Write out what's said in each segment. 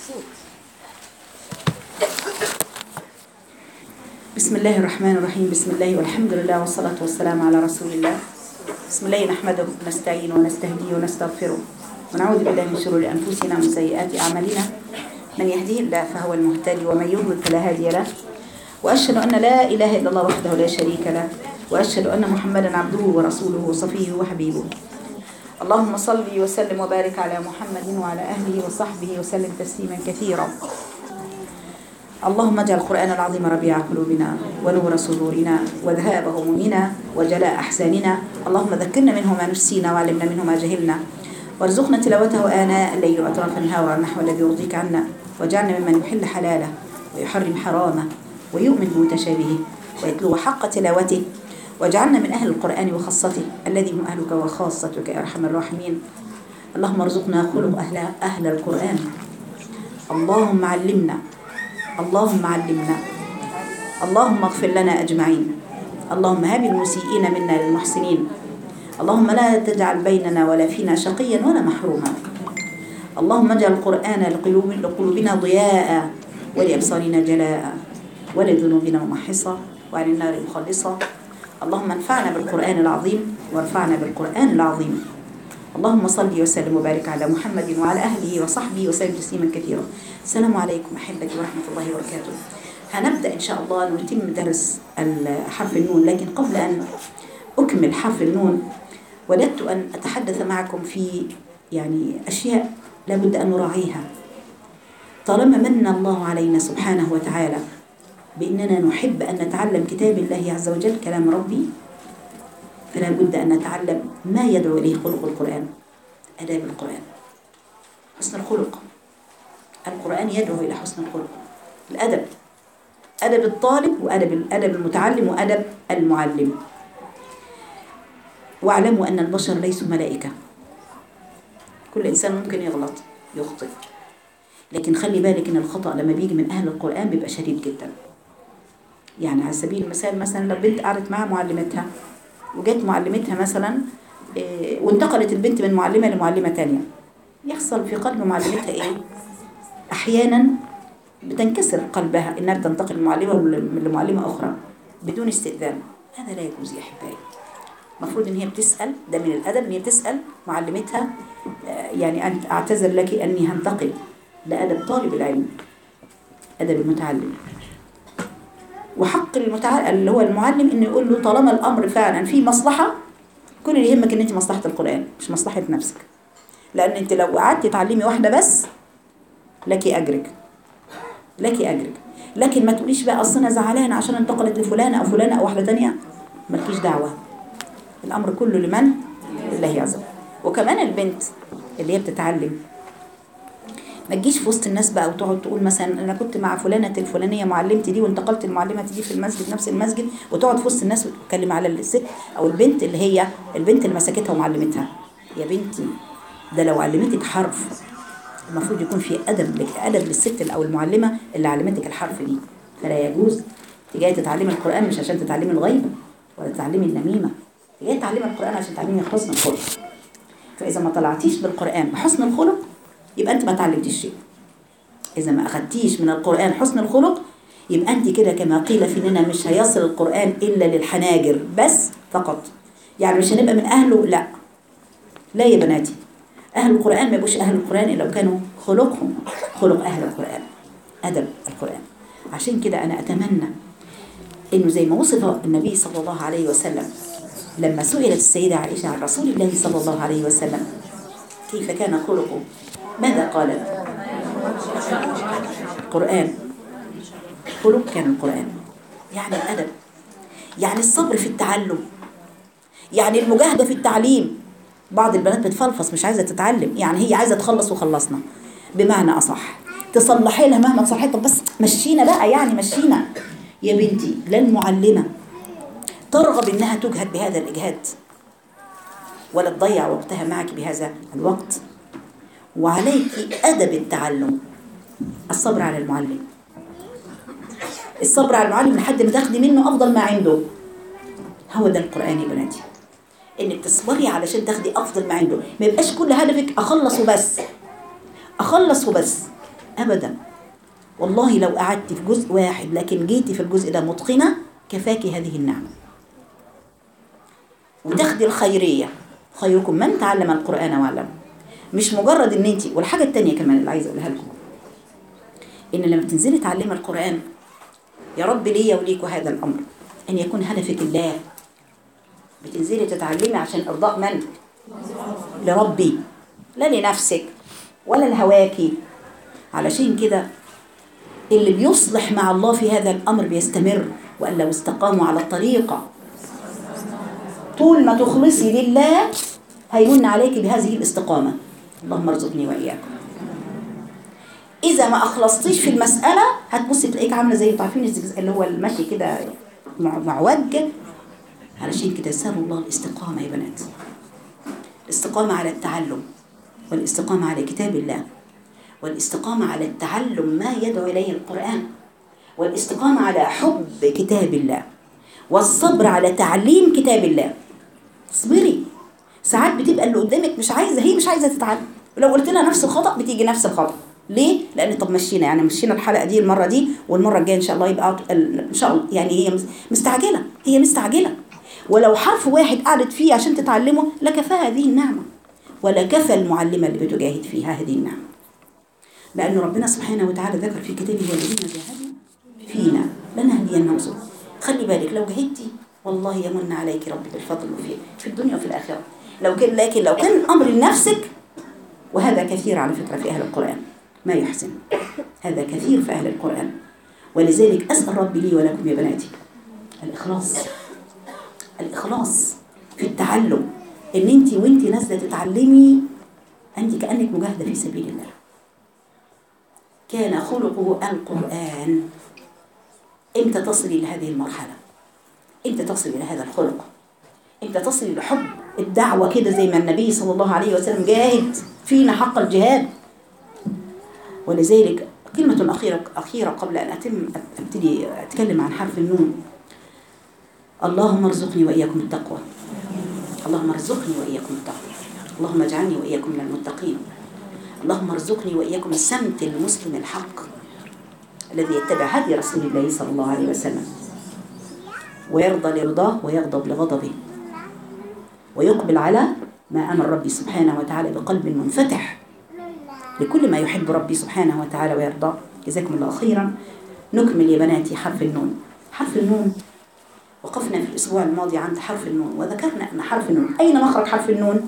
بسم الله الرحمن الرحيم بسم الله والحمد لله والصلاة والسلام على رسول الله بسم الله نحمده ونستعين ونستهديه ونستغفره ونعوذ بالله من شرور أنفسنا ومن سيئات أعمالنا من يهديه الله فهو المهتدي ومن يضلل فلا هادي له وأشهد أن لا إله إلا الله وحده لا شريك له وأشهد أن محمدا عبده ورسوله وصفيه وحبيبه اللهم صل وسلم وبارك على محمد وعلى أهله وصحبه وسلم تسليما كثيرا اللهم اجعل القرآن العظيم ربيع قلوبنا ونور صدورنا وذهاب همومنا وجلاء أحزاننا اللهم ذكرنا منه ما نسينا وعلمنا منه ما جهلنا وارزقنا تلاوته آناء الليل وأطراف النهار على النحو الذي يرضيك عنا واجعلنا ممن يحل حلاله ويحرم حرامه ويؤمن بمتشابهه ويتلو حق تلاوته واجعلنا من أهل القرآن وخاصته الذي هم أهلك وخاصتك يا أرحم الراحمين اللهم ارزقنا خلق أهل, أهل القرآن اللهم علمنا اللهم علمنا اللهم اغفر لنا أجمعين اللهم هب المسيئين منا للمحسنين اللهم لا تجعل بيننا ولا فينا شقيا ولا محروما اللهم اجعل القرآن لقلوب لقلوبنا ضياء ولأبصارنا جلاء ولذنوبنا ممحصة وعن النار مخلصة اللهم انفعنا بالقرآن العظيم وارفعنا بالقرآن العظيم اللهم صل وسلم وبارك على محمد وعلى أهله وصحبه وسلم تسليما كثيرا السلام عليكم أحبتي ورحمة الله وبركاته هنبدأ إن شاء الله نتم درس حرف النون لكن قبل أن أكمل حرف النون وددت أن أتحدث معكم في يعني أشياء لابد أن نراعيها طالما من الله علينا سبحانه وتعالى بأننا نحب أن نتعلم كتاب الله عز وجل كلام ربي فلا بد أن نتعلم ما يدعو إليه خلق القرآن أداب القرآن حسن الخلق القرآن يدعو إلى حسن الخلق الأدب أدب الطالب وأدب الأدب المتعلم وأدب المعلم واعلموا أن البشر ليسوا ملائكة كل إنسان ممكن يغلط يخطئ لكن خلي بالك إن الخطأ لما بيجي من أهل القرآن بيبقى شديد جدا يعني على سبيل المثال مثلا لو بنت قعدت مع معلمتها وجت معلمتها مثلا إيه وانتقلت البنت من معلمة لمعلمة تانية يحصل في قلب معلمتها ايه احيانا بتنكسر قلبها انها تنتقل من معلمة لمعلمة اخرى بدون استئذان هذا لا يجوز يا احبائي المفروض ان هي بتسأل ده من الادب ان هي بتسأل معلمتها يعني أن اعتذر لك اني هنتقل ده ادب طالب العلم ادب المتعلم وحق المتعلم اللي هو المعلم انه يقول له طالما الامر فعلا فيه مصلحه كل اللي يهمك ان انت مصلحه القران مش مصلحه نفسك لان انت لو قعدتي تعلمي واحده بس لك اجرك لك اجرك لكن ما تقوليش بقى اصل انا زعلانه عشان انتقلت لفلانه او فلانه او واحده ثانيه مالكيش دعوه الامر كله لمن لله عز وجل وكمان البنت اللي هي بتتعلم ما تجيش في وسط الناس بقى وتقعد تقول مثلا انا كنت مع فلانه الفلانيه معلمتي دي وانتقلت المعلمه دي في المسجد نفس المسجد وتقعد في وسط الناس وتتكلم على الست او البنت اللي هي البنت اللي مسكتها ومعلمتها يا بنتي ده لو علمتك حرف المفروض يكون في ادب ادب للست او المعلمه اللي علمتك الحرف دي فلا يجوز تجي تتعلمي القران مش عشان تتعلمي الغيبه ولا تتعلمي النميمه تجي تتعلمي القران عشان تتعلمي حسن الخلق فاذا ما طلعتيش بالقران بحسن الخلق يبقى انت ما تعلمتيش شيء اذا ما اخدتيش من القران حسن الخلق يبقى انت كده كما قيل فينا مش هيصل القران الا للحناجر بس فقط يعني مش هنبقى من اهله لا لا يا بناتي اهل القران ما يبقوش اهل القران الا لو كانوا خلقهم خلق اهل القران ادب القران عشان كده انا اتمنى انه زي ما وصف النبي صلى الله عليه وسلم لما سئلت السيده عائشه عن رسول الله صلى الله عليه وسلم كيف كان خلقه ماذا قالت القرآن خلق كان القرآن يعني الأدب يعني الصبر في التعلم يعني المجاهدة في التعليم بعض البنات بتفلفص مش عايزة تتعلم يعني هي عايزة تخلص وخلصنا بمعنى أصح تصلحي لها مهما تصلحي طب بس مشينا بقى يعني مشينا يا بنتي لا المعلمة ترغب إنها تجهد بهذا الإجهاد ولا تضيع وقتها معك بهذا الوقت وعليك أدب التعلم الصبر على المعلم الصبر على المعلم لحد ما تاخدي منه أفضل ما عنده هو ده القرآن يا بناتي انك تصبري علشان تاخدي افضل ما عنده ما يبقاش كل هدفك اخلص وبس اخلص وبس ابدا والله لو قعدت في جزء واحد لكن جيتي في الجزء ده متقنه كفاكي هذه النعمه وتاخدي الخيريه خيركم من تعلم القران وعلمه مش مجرد ان انت والحاجه الثانيه كمان اللي عايزه اقولها لكم ان لما تنزلي تعلمي القران يا رب ليا وليكوا هذا الامر ان يكون هدفك الله بتنزلي تتعلمي عشان ارضاء من لربي لا لنفسك ولا لهواكي علشان كده اللي بيصلح مع الله في هذا الامر بيستمر وان لو استقاموا على الطريقه طول ما تخلصي لله هيمن عليك بهذه الاستقامه اللهم ارزقني واياكم اذا ما اخلصتيش في المساله هتبصي تلاقيك عامله زي انتوا عارفين الزجزاج اللي هو المشي كده مع- معوج علشان كده سألوا الله الاستقامه يا بنات الاستقامه على التعلم والاستقامه على كتاب الله والاستقامه على التعلم ما يدعو اليه القران والاستقامه على حب كتاب الله والصبر على تعليم كتاب الله اصبري ساعات بتبقى اللي قدامك مش عايزه هي مش عايزه تتعلم ولو قلت لها نفس الخطا بتيجي نفس الخطا ليه لان طب مشينا يعني مشينا الحلقه دي المره دي والمره الجايه ان شاء الله يبقى ال- ان شاء الله يعني هي مس- مستعجله هي مستعجله ولو حرف واحد قعدت فيه عشان تتعلمه لكفاها هذه النعمه ولا كفى المعلمه اللي بتجاهد فيها هذه النعمه لأن ربنا سبحانه وتعالى ذكر في كتابه والذين جاهدوا فينا لنهدينهم سبل خلي بالك لو جهدتي والله يمن عليك ربي بالفضل وفي في الدنيا وفي الآخرة لو كان لكن لو كان الأمر لنفسك وهذا كثير على فكرة في أهل القرآن ما يحسن هذا كثير في أهل القرآن ولذلك أسأل ربي لي ولكم يا بناتي الإخلاص الإخلاص في التعلم إن أنت وأنت نازلة تتعلمي أنت كأنك مجاهدة في سبيل الله كان خلقه القرآن امتى تصلي لهذه المرحلة امتى تصلي إلى هذا الخلق امتى تصلي لحب الدعوة كده زي ما النبي صلى الله عليه وسلم جاهد فينا حق الجهاد ولذلك كلمة أخيرة أخيرة قبل أن أتم أبتدي أتكلم عن حرف النون اللهم ارزقني وإياكم التقوى اللهم ارزقني وإياكم التقوى اللهم اجعلني وإياكم من المتقين اللهم ارزقني وإياكم سمت المسلم الحق الذي يتبع هدي رسول الله صلى الله عليه وسلم ويرضى لرضاه ويغضب لغضبه ويقبل على ما أمر ربي سبحانه وتعالى بقلب منفتح لكل ما يحب ربي سبحانه وتعالى ويرضاه جزاكم الله خيرا نكمل يا بناتي حرف النون حرف النون وقفنا في الأسبوع الماضي عند حرف النون وذكرنا أن حرف النون أين مخرج حرف النون؟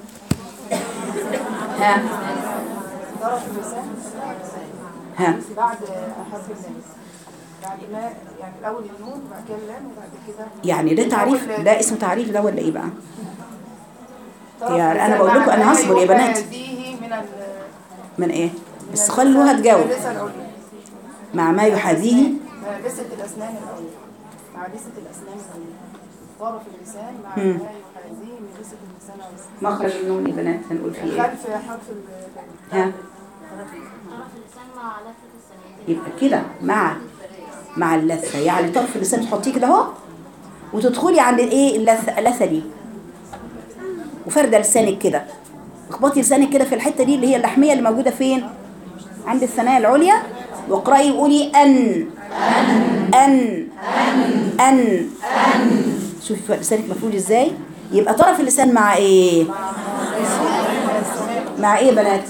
ها طرف اللسان ها بعد حرف اللام بعد ما يعني الاول النون وبعد كده اللام وبعد كده يعني ده تعريف أول- ده اسمه تعريف ده ولا ايه بقى؟ طرف يا- أنا اللسان بقول لكم مع أنا ما هصبر يا بنات. يحاذيه من ال من ايه؟ من بس اللسان- خلوها تجاوب اللسان العليا مع ما يحاذيه مع لسة الأسنان العليا مع لسة الأسنان العليا طرف اللسان مع مم. ما يحاذيه من لسة اللسان العليا مخرج النون يا بنات هنقول فيه ايه؟ خلف حرف ال ها طرف اللسان مع لفة السنتين يبقى كده مع مع اللثه يعني طرف اللسان تحطيه كده اهو وتدخلي عند الايه اللثه اللثه دي وفرده لسانك كده اخبطي لسانك كده في الحته دي اللي هي اللحميه اللي موجوده فين عند الثنايا العليا واقراي وقولي ان ان ان شوفي فرق لسانك مفروض ازاي يبقى طرف اللسان مع ايه مع ايه يا بنات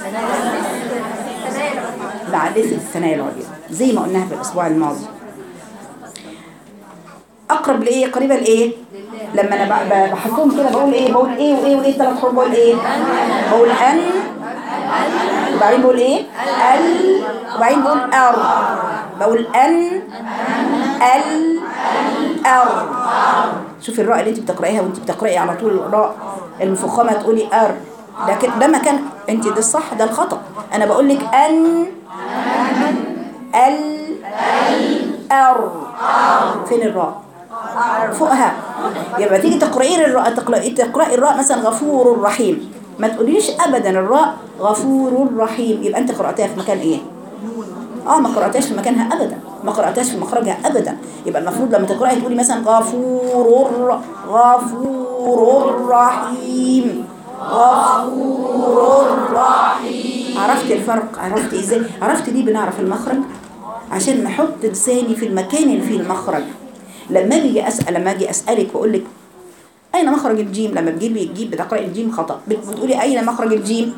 مع لثه الثنايا العليا زي ما قلناها في الاسبوع الماضي اقرب لايه قريبه لايه لما انا ب- ب- بحطهم كده بقول ايه بقول ايه وايه وايه ثلاث حروف بقول ايه بقول ان وبعدين بقول ايه ال وبعدين بقول ار بقول ان ال ار شوفي الراء اللي انت بتقرايها وانت بتقراي على طول الراء المفخمه تقولي ار ده كده ده مكان انت ده الصح ده الخطا انا بقول لك ان ال ار فين الراء فوقها يبقى تيجي تقرأي الراء تقرأي تقرأي الراء مثلا غفور رحيم ما تقوليش ابدا الراء غفور رحيم يبقى انت قرأتها في مكان ايه اه ما قرأتهاش في مكانها ابدا ما قرأتهاش في مخرجها ابدا يبقى المفروض لما تقرأي تقولي مثلا غفور غفور رحيم غفور رحيم عرفت الفرق عرفت ازاي عرفت ليه بنعرف المخرج عشان نحط لساني في المكان اللي فيه المخرج لما اجي اسال لما اجي اسالك واقول لك اين مخرج الجيم لما بتجيبي تجيب بتقراي الجيم خطا بت- بتقولي اين مخرج الجيم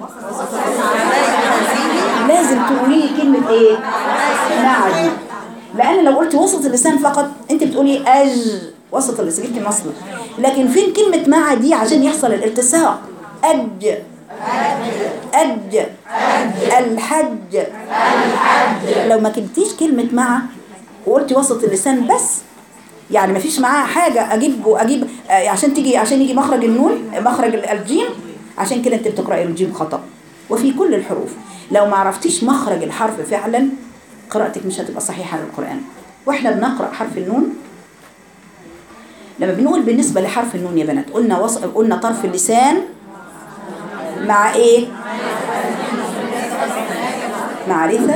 لازم تقولي لي كلمه ايه مع دي لان لو قلت وسط اللسان فقط انت بتقولي اج وسط اللسان جبتي مصل لكن فين كلمه مع دي عشان يحصل الالتصاق اج أج الحج لو ما كنتيش كلمة مع وقلتي وسط اللسان بس يعني ما فيش معاها حاجة أجيب وأجيب آه، عشان تيجي عشان يجي مخرج النون مخرج الجيم عشان كده أنت بتقرأي الجيم خطأ وفي كل الحروف لو ما عرفتيش مخرج الحرف فعلا قراءتك مش هتبقى صحيحة للقرآن واحنا بنقرأ حرف النون لما بنقول بالنسبة لحرف النون يا بنات قلنا وص... قلنا طرف اللسان مع ايه معرفة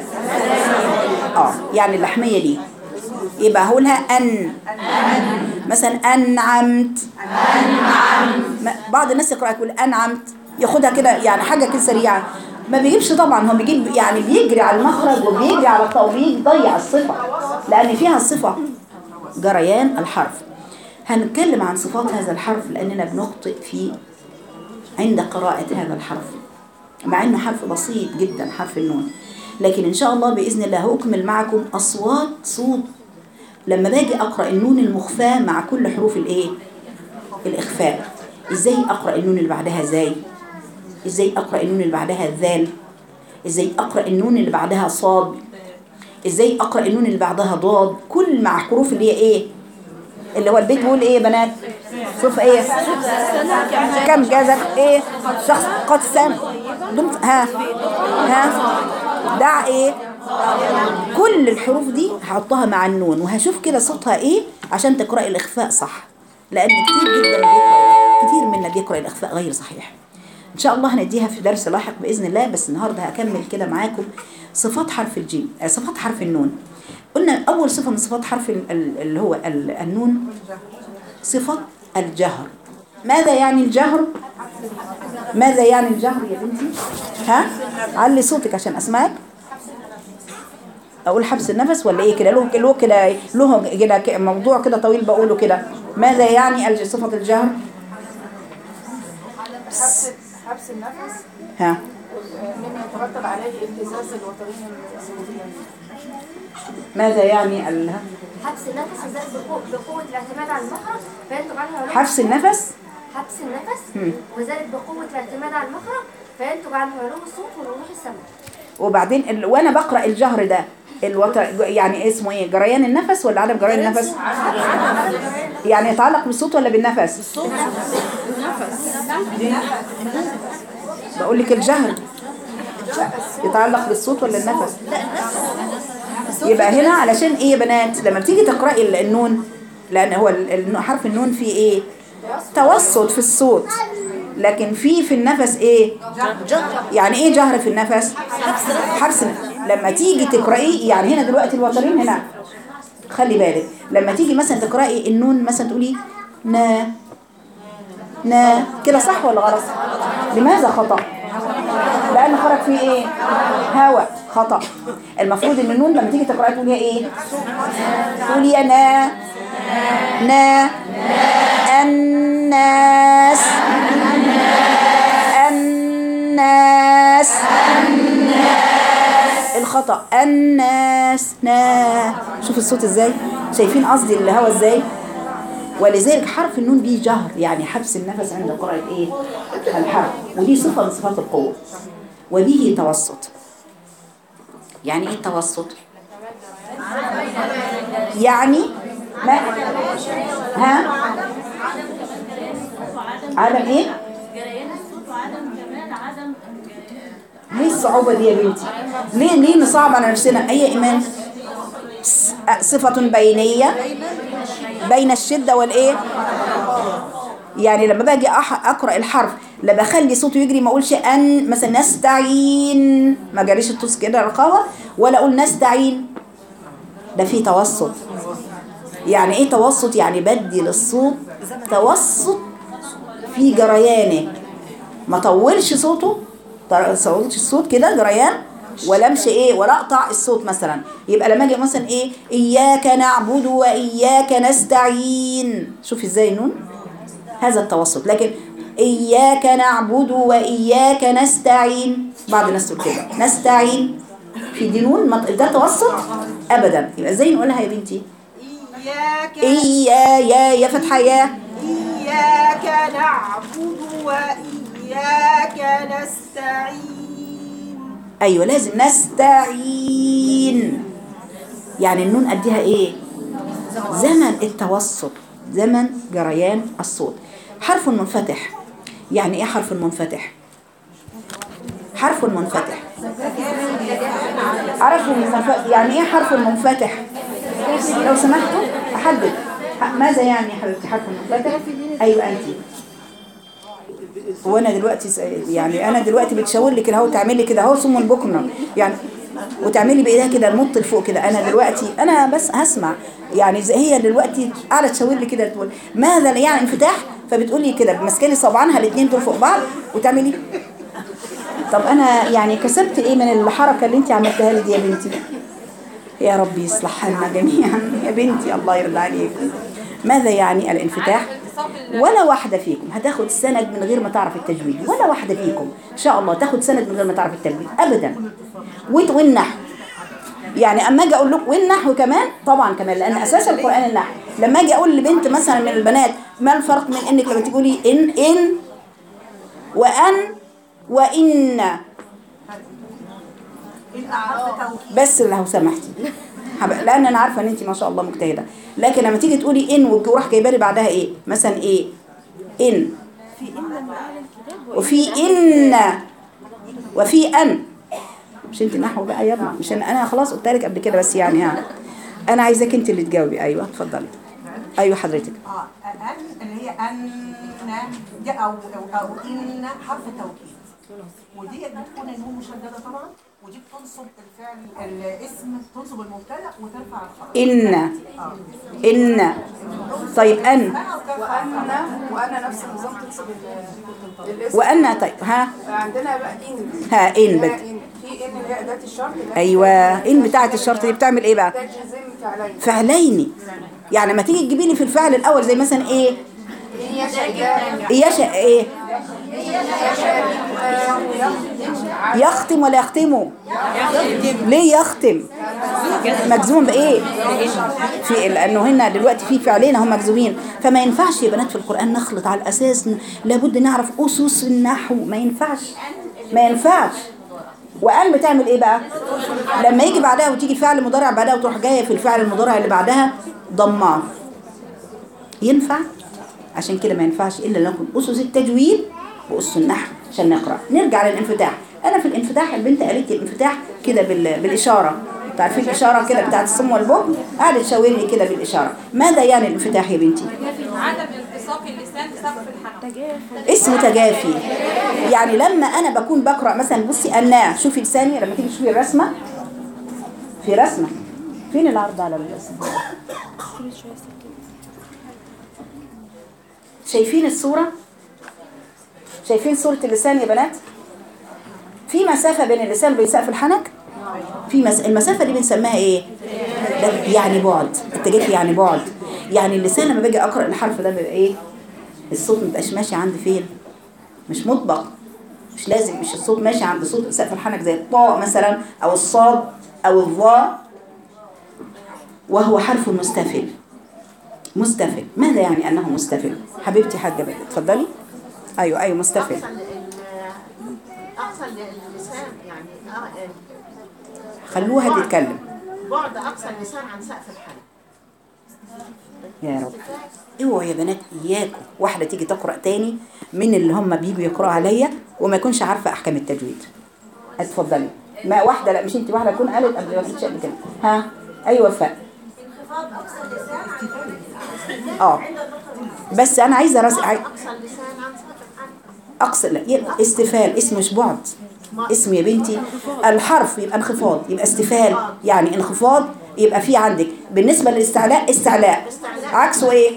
اه يعني اللحمية دي يبقى هقولها أن مثلا أنعمت ما- بعض الناس يقرأ يقول أنعمت ياخدها كده يعني حاجة كده سريعة ما بيجيبش طبعا هو بيجيب يعني بيجري على المخرج وبيجري على التوبيخ ضيع الصفة لأن فيها الصفة جريان الحرف هنتكلم عن صفات هذا الحرف لأننا بنخطئ في عند قراءة هذا الحرف مع انه حرف بسيط جدا حرف النون لكن ان شاء الله باذن الله هكمل معكم اصوات صوت لما باجي اقرا النون المخفاه مع كل حروف الايه الاخفاء ازاي اقرا النون اللي بعدها زاي ازاي اقرا النون اللي بعدها الذال ازاي اقرا النون اللي بعدها صاد ازاي اقرا النون اللي بعدها ضاد كل مع حروف اللي هي ايه اللي هو البيت بيقول ايه يا بنات شوف ايه كم جزر ايه شخص قد سام دمت ها ها دع ايه كل الحروف دي هحطها مع النون وهشوف كده صوتها ايه عشان تقرأي الإخفاء صح لأن كتير جدا بيقرأ كتير منا بيقرأ الإخفاء غير صحيح إن شاء الله هنديها في درس لاحق بإذن الله بس النهاردة هكمل كده معاكم صفات حرف الجيم آه، صفات حرف النون قلنا أول صفة من صفات حرف ال- ال- اللي هو ال- النون صفة الجهر ماذا يعني الجهر ماذا يعني الجهر يا بنتي ها علي صوتك عشان اسمعك اقول حبس النفس ولا ايه كده له له كده له كده ك- موضوع كده طويل بقوله كده ماذا يعني الج- صفة الجهر حبس حبس النفس ها مما يترتب عليه ابتزاز الوترين الصوتيين ماذا يعني ال... حبس النفس وذلك بقوة- بقوة الاعتماد على المخرج فينتج عنه علوم حبس النفس حبس النفس مم. وذلك بقوة الاعتماد على المخرج فينتج عنه علوم الصوت والوضوح السمع وبعدين ال... وانا بقرا الجهر ده الوتر يعني اسمه ايه جريان النفس ولا عدم جريان النفس يعني يتعلق بالصوت ولا بالنفس بقول لك الجهر يتعلق بالصوت ولا النفس يبقى هنا علشان ايه يا بنات لما بتيجي تقراي ال- النون لان هو ال- ال- حرف النون فيه ايه توسط في الصوت لكن في في النفس ايه يعني ايه جهر في النفس حبس لما تيجي تقراي يعني هنا دلوقتي الوترين هنا خلي بالك لما تيجي مثلا تقراي النون مثلا تقولي نا نا كده صح ولا غلط لماذا خطأ لأن خرج فيه ايه هواء خطأ المفروض ان النون لما تيجي تقراي تقوليها ايه تقولي يا نا نا الناس الناس الخطأ الناس نا شوف الصوت ازاي شايفين قصدي الهوا ازاي ولذلك حرف النون دي جهر يعني حبس النفس عند قراءة ايه الحرف ودي صفة من صفات القوة وبه توسط يعني ايه التوسط يعني ما ها عدم ايه ليه الصعوبة دي يا بنتي ليه ليه نصعب على نفسنا اي ايمان س- صفة بينية بين الشدة والايه يعني لما باجي أح- اقرا الحرف لا بخلي صوته يجري ما اقولش ان مثلا نستعين ما جريش الطوس كده رقاوه ولا اقول نستعين ده فيه توسط يعني ايه توسط يعني بدي للصوت توسط في جريانه ما طولش صوته طر- صعود الصوت كده جريان ولا امشي ايه ولا اقطع الصوت مثلا يبقى لما اجي مثلا ايه اياك نعبد واياك نستعين شوفي ازاي النون هذا التوسط لكن إياك نعبد وإياك نستعين بعض الناس تقول كده نستعين في دي نون ما- ده توسط أبدا يبقى ازاي نقولها يا بنتي إياك إيا يا يا فتحة يا إياك نعبد وإياك نستعين أيوة لازم نستعين يعني النون أديها إيه زمن التوسط زمن جريان الصوت حرف منفتح يعني إيه حرف منفتح حرف منفتح عرف المنفتح يعني إيه حرف منفتح لو سمحتوا أحدد ماذا يعني يا حبيبتي حرف منفتح أيوة أنت وانا دلوقتي س- يعني انا دلوقتي بتشاور لي كده اهو تعملي كده اهو ثم بكره يعني وتعملي بايديها كده المط لفوق كده انا دلوقتي انا بس هسمع يعني زي هي دلوقتي قاعده تشاور لي كده تقول ماذا يعني انفتاح فبتقول لي كده ماسكه لي صبعانها الاثنين دول فوق بعض وتعملي طب انا يعني كسبت ايه من الحركه اللي انت عملتها لي دي يا بنتي يا رب يصلح حالنا جميعا يا بنتي الله يرضى عليك ماذا يعني الانفتاح ولا واحدة فيكم هتاخد سند من غير ما تعرف التجويد ولا واحدة فيكم إن شاء الله تاخد سند من غير ما تعرف التجويد أبدا وت- والنحو يعني أما أجي أقول لك والنحو كمان طبعا كمان لأن أساس القرآن النحو لما أجي أقول لبنت مثلا من البنات ما الفرق من إنك لما تقولي إن إن وأن وإن بس لو سمحتي حب- لان انا عارفه ان انت ما شاء الله مجتهده لكن لما تيجي تقولي ان وراح جايبه لي بعدها ايه مثلا ايه ان وفي ان وفي ان مش انت نحو بقى يلا مش انا انا خلاص قلت لك قبل كده بس يعني ها انا عايزاك انت اللي تجاوبي ايوه اتفضلي ايوه حضرتك اه ان اللي هي ان دي او او, أو ان حرف توكيد وديت بتكون النون مشدده طبعا ودي بتنصب الفعل الاسم تنصب المبتدا وترفع الخبر ان ان طيب ان وأنا وأنا نفس النظام تنصب ال- الاسم وان طيب ها عندنا بقى إن ها ان هي بت إن في إن اللي هي أداة الشرط اللي هي ايوه ان بتاعه الشرط دي بتعمل ايه بقى تجزم فعلين فعلين يعني لما تيجي تجيبي لي في الفعل الاول زي مثلا ايه هي شجاع يشاء ايه يختم ولا يختمه ليه يختم مجزوم بايه في لانه هنا دلوقتي في فعلين هم مجزومين فما ينفعش يا بنات في القران نخلط على الاساس ن- لابد نعرف اسس النحو ما ينفعش ما ينفعش وان بتعمل ايه بقى لما يجي بعدها وتيجي فعل مضارع بعدها وتروح جايه في الفعل المضارع اللي بعدها ضماه ينفع عشان كده ما ينفعش الا لكم اسس التجويد واسس النحو عشان نقرا نرجع للانفتاح انا في الانفتاح البنت قالت لي الانفتاح كده بال... بالاشاره تعرفين الاشاره كده بتاعت الصم والبكم قعدت تشاور لي كده بالاشاره ماذا يعني الانفتاح يا بنتي عدم التصاق اللسان بسقف الحنك اسم تجافي يعني لما انا بكون بقرا مثلا بصي انا شوفي لساني لما تيجي تشوفي الرسمه في رسمه فين العرض على الرسمه شايفين الصوره شايفين صوره اللسان يا بنات في مسافه بين اللسان وبين سقف الحنك في مس... المسافه دي بنسميها ايه ده يعني بعد التجافي يعني بعد يعني اللسان لما باجي اقرا الحرف ده بيبقى ايه الصوت مبقاش ماشي عند فين مش مطبق مش لازم مش الصوت ماشي عند صوت سقف الحنك زي الطاء مثلا او الصاد او الظاء وهو حرف مستفل مستفل ماذا يعني انه مستفل حبيبتي حاجه بقى اتفضلي ايوه ايوه مستفل أقصى ال- أقصى اللسان يعني آه، خلوها تتكلم بعد أقصى اللسان عن سقف الحلق يا رب اوعوا يا بنات اياكم واحده تيجي تقرا تاني من اللي هم بيجوا يقراوا عليا وما يكونش عارفه احكام التجويد اتفضلي ما واحده لا مش انت واحده تكون قالت قبل ما تمشي قبل كده ها ايوه وفاء اه بس انا عايزه رس... عاي... أقصى اللسان عن سقف الحلق اقصد لا يبقى استفال اسم مش بعد اسم يا بنتي الحرف يبقى انخفاض يبقى استفال يعني انخفاض يبقى في عندك بالنسبه للاستعلاء استعلاء عكسه ايه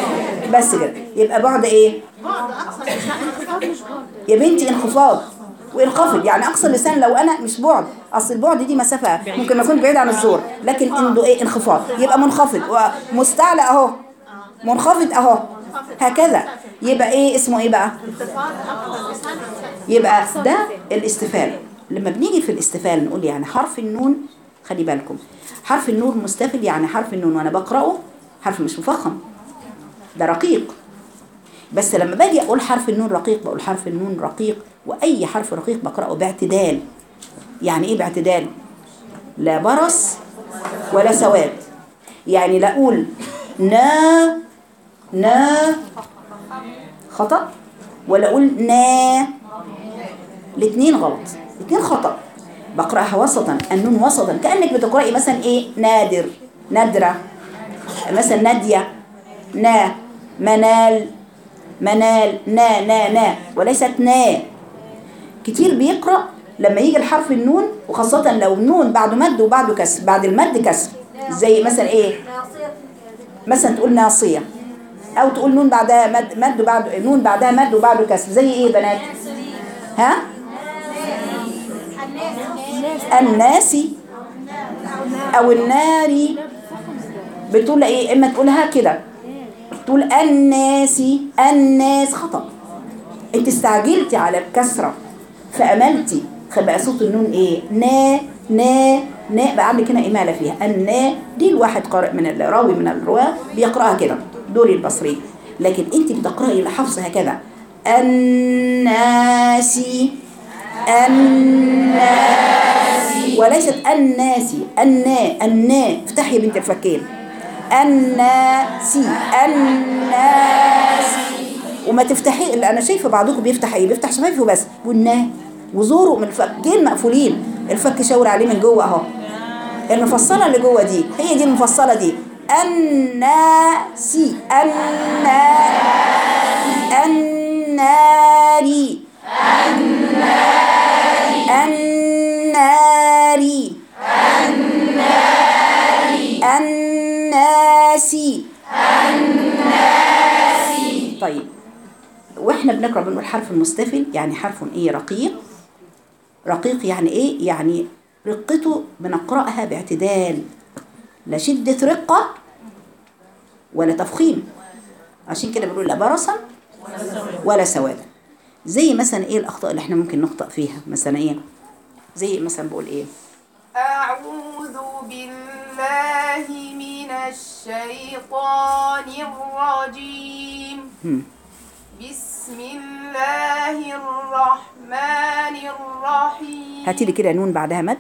بس كده يبقى بعد ايه بعد أقصى اللسان انخفاض مش بعد يا بنتي انخفاض وانخفض يعني اقصى اللسان لو انا مش بعد اصل البعد دي مسافه ممكن اكون بعيد عن الزور لكن عنده ايه انخفاض يبقى منخفض ومستعلى اهو منخفض اهو هكذا يبقى ايه اسمه ايه بقى انخفاض اقصى اللسان عن سقف يبقى ده الاستفال لما بنيجي في الاستفال نقول يعني حرف النون خلي بالكم حرف النون مستفل يعني حرف النون وانا بقراه حرف مش مفخم ده رقيق بس لما باجي اقول حرف النون رقيق بقول حرف النون رقيق واي حرف رقيق بقراه باعتدال يعني ايه باعتدال لا برص ولا سواد يعني لا اقول نا نا خطأ ولا اقول نا الاثنين غلط الاثنين خطأ بقرأها وسطا النون وسطا كأنك بتقرأي مثلا ايه نادر نادرة مثلا نادية نا منال منال نا نا نا وليست نا كتير بيقرأ لما يجي الحرف النون وخاصة لو النون بعده مد وبعده كسر بعد المد كسر زي مثلا ايه ناصية مثلا تقول ناصية او تقول نون بعدها مد مد وبعد نون بعدها مد وبعده كسر زي ايه يا بنات ها الناسي او الناري بتقول ايه اما تقولها كده تقول الناسي الناس خطأ انت استعجلتي على الكسرة فأملتي بقى صوت النون ايه نا نا نا بقى عندك هنا إمالة فيها النا دي الواحد قارئ من الراوي من الرواة بيقرأها كده دوري البصري لكن انت بتقرأي الحفظ هكذا الناسي الناسي وليست الناسي النا النا افتحي يا بنت الفكين الناسي الناسي وما تفتحي اللي انا شايفه بعضكم بيفتح ايه بيفتح شفايفه بس والنا وزوره من الفكين مقفولين الفك شاور عليه من جوه اهو المفصله اللي جوه دي هي دي المفصله دي الناسي الناسي الناري الناري الناسي الناسي طيب واحنا بنقرا بنقول حرف المستفل يعني حرف ايه رقيق رقيق يعني ايه يعني رقته بنقراها باعتدال لا شدة رقة ولا تفخيم عشان كده بنقول لا برصا ولا سوادا زي مثلا ايه الاخطاء اللي احنا ممكن نخطأ فيها مثلا ايه زي مثلا بقول ايه أعوذ بالله من الشيطان الرجيم هم. بسم الله الرحمن الرحيم هاتي لي كده نون بعدها مد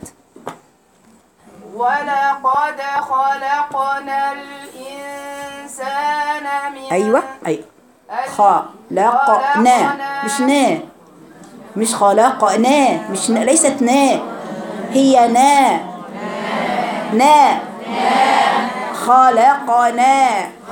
ولقد خلقنا الإنسان من ايوه ايوه خلقنا مش نا مش خلقنا مش نا ليست نا هي نا نا خلقنا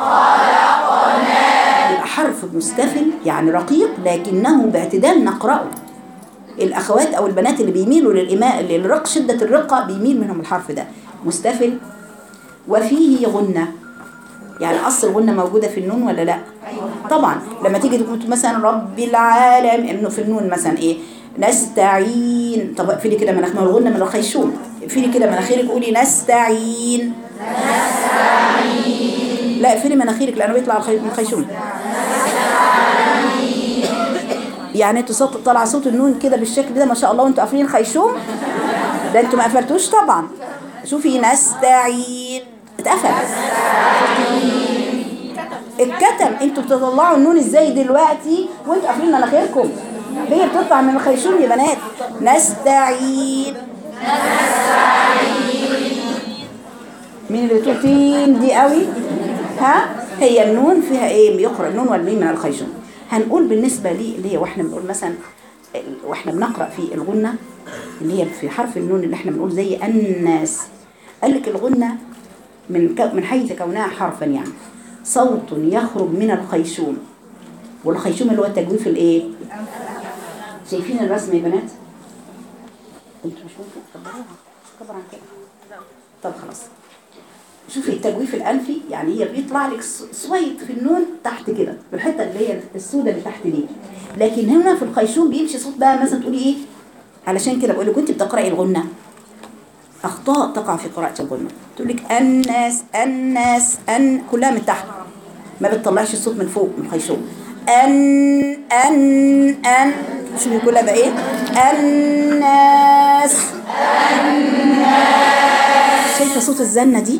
يبقى حرف مستفل يعني رقيق لكنه باعتدال نقرأه الأخوات أو البنات اللي بيميلوا للإماء للرق شدة الرقة بيميل منهم الحرف ده مستفل وفيه غنة يعني أصل الغنة موجودة في النون ولا لا طبعا لما تيجي تقول مثلا رب العالم انه في النون مثلا ايه نستعين طب اقفلي كده مناخ ما هو الغنة من الخيشوم اقفلي كده مناخيرك قولي نستعين نستعين لا اقفلي مناخيرك لانه بيطلع الخي- من الخيشوم يعني انتوا صوت طالع صوت النون كده بالشكل ده ما شاء الله وانتوا قافلين خيشوم ده انتوا ما قفلتوش طبعا شوفي نستعين اتقفل الكتم انتوا بتطلعوا النون ازاي دلوقتي وانتوا قافلين مناخيركم هي بتطلع من الخيشوم يا بنات نستعين مين اللي بتقول تين دي قوي ها هي النون فيها ايه بيقرا النون والميم من الخيشوم هنقول بالنسبه لي اللي هي واحنا بنقول مثلا ال- واحنا بنقرا في الغنه اللي هي في حرف النون اللي احنا بنقول زي الناس قال لك الغنه من كو- من حيث كونها حرفا يعني صوت يخرج من الخيشوم والخيشوم اللي هو تجويف الايه شايفين الرسم يا بنات انتوا مش ممكن تكبروها كبر عن كده طب خلاص شوفي التجويف الانفي يعني هي بيطلع لك س- سويت في النون تحت كده في الحته اللي هي السوداء اللي تحت دي لكن هنا في الخيشوم بيمشي صوت بقى مثلا تقولي ايه علشان كده بقول لك كنت بتقرأي الغنة أخطاء تقع في قراءة الغنة تقول لك الناس الناس أن كلها من تحت ما بتطلعش الصوت من فوق من خيشوم أن أن أن شوفي كلها بقى إيه الناس شايفة صوت الزنة دي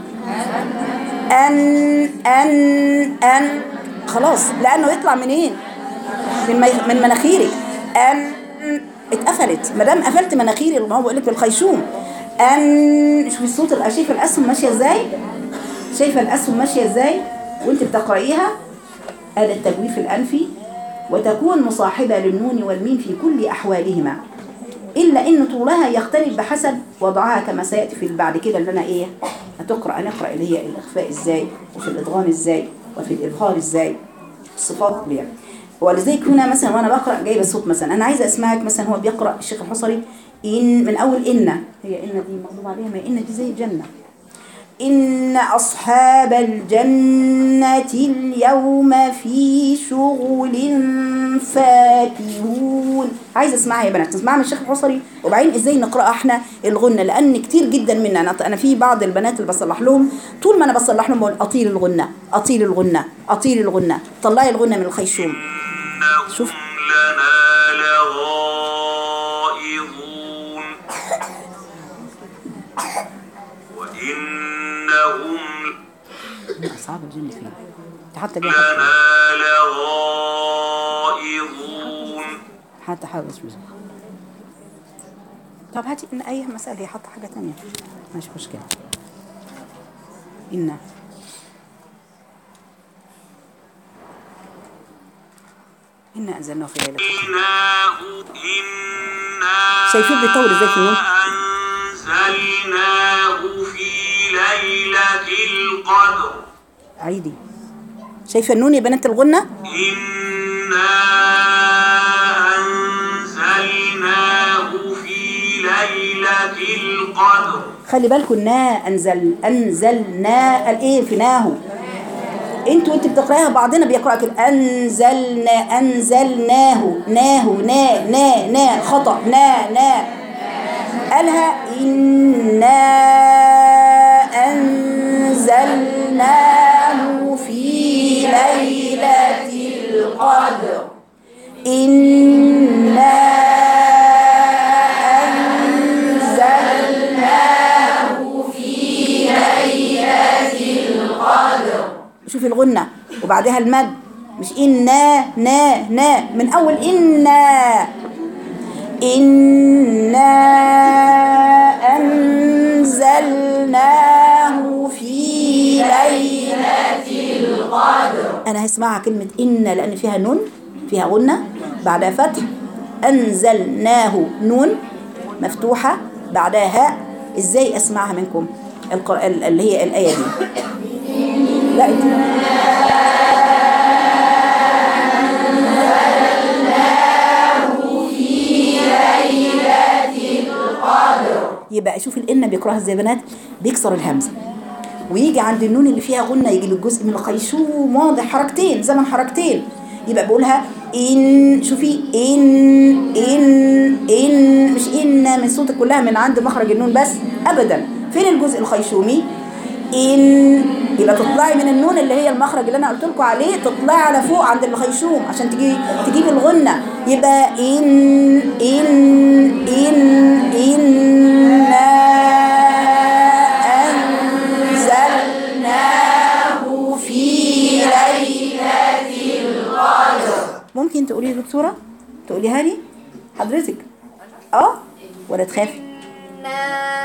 أن أن أن خلاص لأنه يطلع منين من مي... من مناخيرك أن اتقفلت ما دام قفلت مناخيري ما هو بقول لك بالخيشوم أن شوفي الصوت الأشيف الأسهم ماشية إزاي شايفة الأسهم ماشية إزاي وأنت بتقرأيها هذا التجويف الأنفي وتكون مصاحبة للنون والميم في كل أحوالهما إلا إن طولها يختلف بحسب وضعها كما سيأتي في بعد كده اللي أنا إيه هتقرأ نقرأ اللي هي الإخفاء إزاي وفي الإدغام إزاي وفي الإظهار إزاي الصفات دي ولذلك هنا مثلا وأنا بقرأ جايبة صوت مثلا أنا عايزة أسمعك مثلا هو بيقرأ الشيخ الحصري إن من أول إن هي إن دي مغضوب عليها ما إن دي زي الجنة إن أصحاب الجنة اليوم في شغل فاكهون عايزة اسمعها يا بنات تسمعها من الشيخ الحصري وبعدين ازاي نقرأ احنا الغنة لأن كتير جدا منا أنا, أنا في بعض البنات اللي بصلح لهم طول ما أنا بصلح لهم بقول أطيل الغنة أطيل الغنة أطيل الغنة طلعي الغنة من الخيشوم شوف لنا لغائظون وإنهم أصحاب الجنة فين حتى جاي لنا لغائظون حتى حاول اسمه طب هاتي إن أي مسألة هي حاطة حاجة تانية مش مشكلة إن إن أنزلناه في ليلة القدر إناه إنا شايفين بيطول ازاي في النون أنزلناه في ليلة القدر عيدي شايفة النون يا بنات الغنة إنا أنزلناه في ليلة القدر خلي بالكم نا أنزل أنزلنا الإيه في ناهو انتوا وانت بتقراها بعضنا بيقرأ كده أنزلنا أنزلناه ناهو نا نا نا خطأ نا نا قالها إنا أنزلناه في ليلة القدر إنا أنزلناه في ليلة القدر شوفي الغنة وبعدها المد مش إنا نا نا من أول إنا إنا أنزلناه في ليلة القدر أنا هسمعها كلمة إن لأن فيها نون فيها غنة بعدها فتح أنزلناه نون مفتوحة بعدها هاء إزاي أسمعها منكم القر... اللي هي الآية دي لا انت يبقى شوف الإن بيقراها ازاي يا بنات بيكسر الهمزة ويجي عند النون اللي فيها غنة يجي له الجزء من الخيشوم واضح حركتين زمن حركتين يبقى بقولها إن شوفي إن إن إن مش إن من صوتك كلها من عند مخرج النون بس أبدا فين الجزء الخيشومي إن يبقى تطلعي من النون اللي هي المخرج اللي أنا قلت لكم عليه تطلعي على فوق عند الخيشوم عشان تجي تجيبي الغنة يبقى إن إن إن إنا أنزلناه في ليلة القدر ممكن تقولي لي دكتورة تقوليها لي حضرتك اه ولا تخافي إنا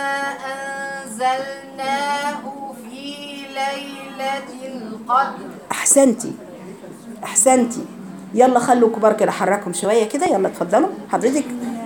أنزلناه في ليلة القدر احسنتي احسنتي يلا خلوا كبار كده حركهم شويه كده يلا اتفضلوا حضرتك